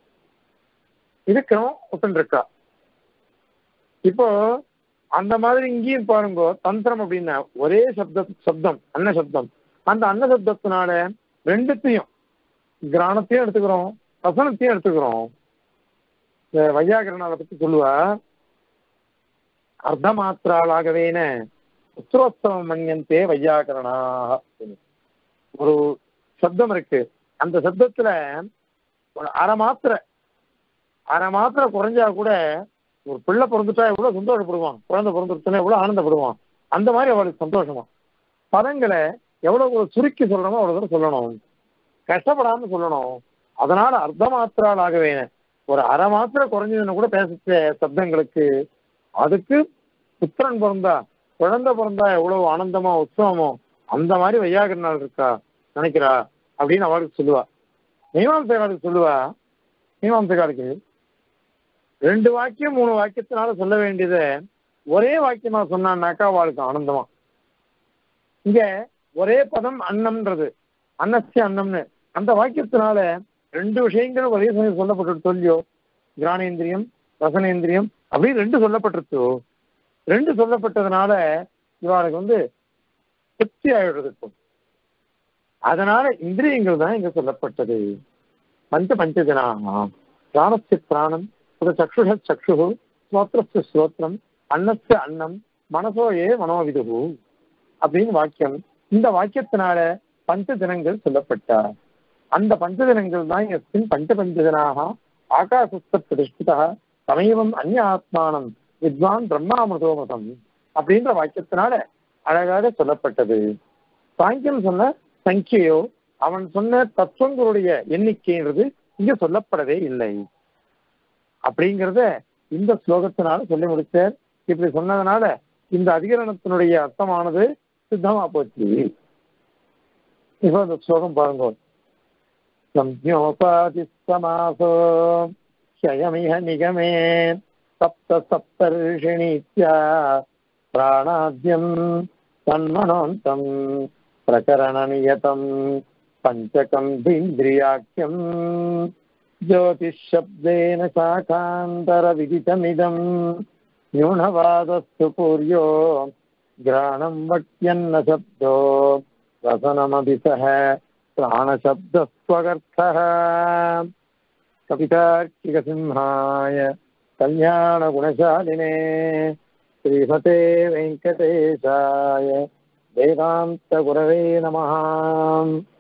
இருக்கிறோம் ஒருத்தன் இருக்கா இப்போ அந்த மாதிரி இங்கேயும் பாருங்க தந்திரம் அப்படின்னா ஒரே சப்த சப்தம் அன்ன சப்தம் அந்த அன்ன சப்தத்தினால ரெண்டுத்தையும் கிராணத்தையும் எடுத்துக்கிறோம் வசனத்தையும் எடுத்துக்கிறோம் இந்த வையாகரனால பத்தி சொல்லுவா அர்த்தமாத்திராளாகவேன உத்தரோத்சவம் மன்யந்தே வையாகரணாக ஒரு சப்தம் இருக்கு அந்த சப்தத்துல ஒரு அரை மாத்திரை அரை மாத்திரை குறைஞ்சா கூட ஒரு பிள்ளை பிறந்துட்டா எவ்வளவு சந்தோஷப்படுவான் குழந்தை பிறந்துருச்சுன்னா எவ்வளவு ஆனந்தப்படுவான் அந்த மாதிரி அவளுக்கு சந்தோஷமா பதங்களை எவ்வளவு ஒரு சுருக்கி சொல்லணுமோ அவ்வளவு தூரம் சொல்லணும் கஷ்டப்படாம சொல்லணும் அதனால அர்த்த மாத்திராளாகவே ஒரு அரை மாத்திரை குறைஞ்சதுன்னு கூட பேச சப்தங்களுக்கு அதுக்கு புத்திரன் பிறந்தா குழந்தை பிறந்தா எவ்வளவு ஆனந்தமா உற்சவமோ அந்த மாதிரி வையாகரனால் இருக்கா நினைக்கிறா அப்படின்னு அவளுக்கு சொல்லுவா மீமாம்சகாலுக்கு சொல்லுவா மீமாம்சகாலுக்கு ரெண்டு வாக்கியம் மூணு வாக்கியத்தினால சொல்ல வேண்டியதை ஒரே வாக்கியமா சொன்னான்னாக்கா அவளுக்கு ஆனந்தமா இங்க ஒரே பதம் அன்னம்ன்றது அன்னஸ்ய அன்னம்னு அந்த வாக்கியத்தினால ரெண்டு விஷயங்கள் ஒரே சமயம் சொல்லப்பட்டு சொல்லியோ கிராணேந்திரியம் ரசனேந்திரியம் அப்படின்னு ரெண்டு சொல்லப்பட்டிருச்சோ ரெண்டு சொல்லப்பட்டதுனால இவாளுக்கு வந்து திருப்தி ஆயிடுறது இப்போ அதனால இந்திரியங்கள் தான் இங்க சொல்லப்பட்டது பஞ்ச பஞ்சஜனாக பிராணஸ்ய பிராணம் புத சக்ஷுஷ சக்ஷு ஸ்ரோத்திரஸ்ய ஸ்ரோத்திரம் அன்னஸ்ய அன்னம் மனசோ ஏ மனோவிதுகு அப்படின்னு வாக்கியம் இந்த வாக்கியத்தினால பஞ்ச தினங்கள் சொல்லப்பட்டார் அந்த பஞ்ச தினங்கள் தான் எஸ்மின் பஞ்ச பஞ்சஜனாக ஆகாசஸ்த பிரதிஷ்டிதா சமீபம் அந்நிய ஆத்மானம் வித்வான் பிரம்மாமிருதோமதம் அப்படின்ற வாக்கியத்தினால அழகாக சொல்லப்பட்டது சாங்கியம் சொன்ன சங்கியோ அவன் சொன்ன தத்துவங்களுடைய எண்ணிக்கைன்றது இங்க சொல்லப்படவே இல்லை அப்படிங்கிறத இந்த ஸ்லோகத்தினால சொல்லி முடிச்சார் இப்படி சொன்னதுனால இந்த அதிகரணத்தினுடைய அர்த்தமானது சித்தமா போச்சு இப்போ இந்த ஸ்லோகம் பாருங்க சம்யோபாதி சமாசோ ஷயமிஹ நிகமே சப்த சப்தர்ஷிணீத்யா பிராணாத்யம் தன்மனோந்தம் பிரகரணநியதம் பஞ்சகம் இந்திரியாக்கியம் ज्योतिःशब्देन शाखान्तरविदितमिदम् न्यूनवादस्तु पूर्यो घ्राणं वक्यन्न शब्दो रसनमपि सह प्राणशब्दस्त्वगर्थः कवितार्किकसिंहाय कल्याणगुणशालिने श्रीमते वेङ्कटेशाय वेदान्तगुरवे नमः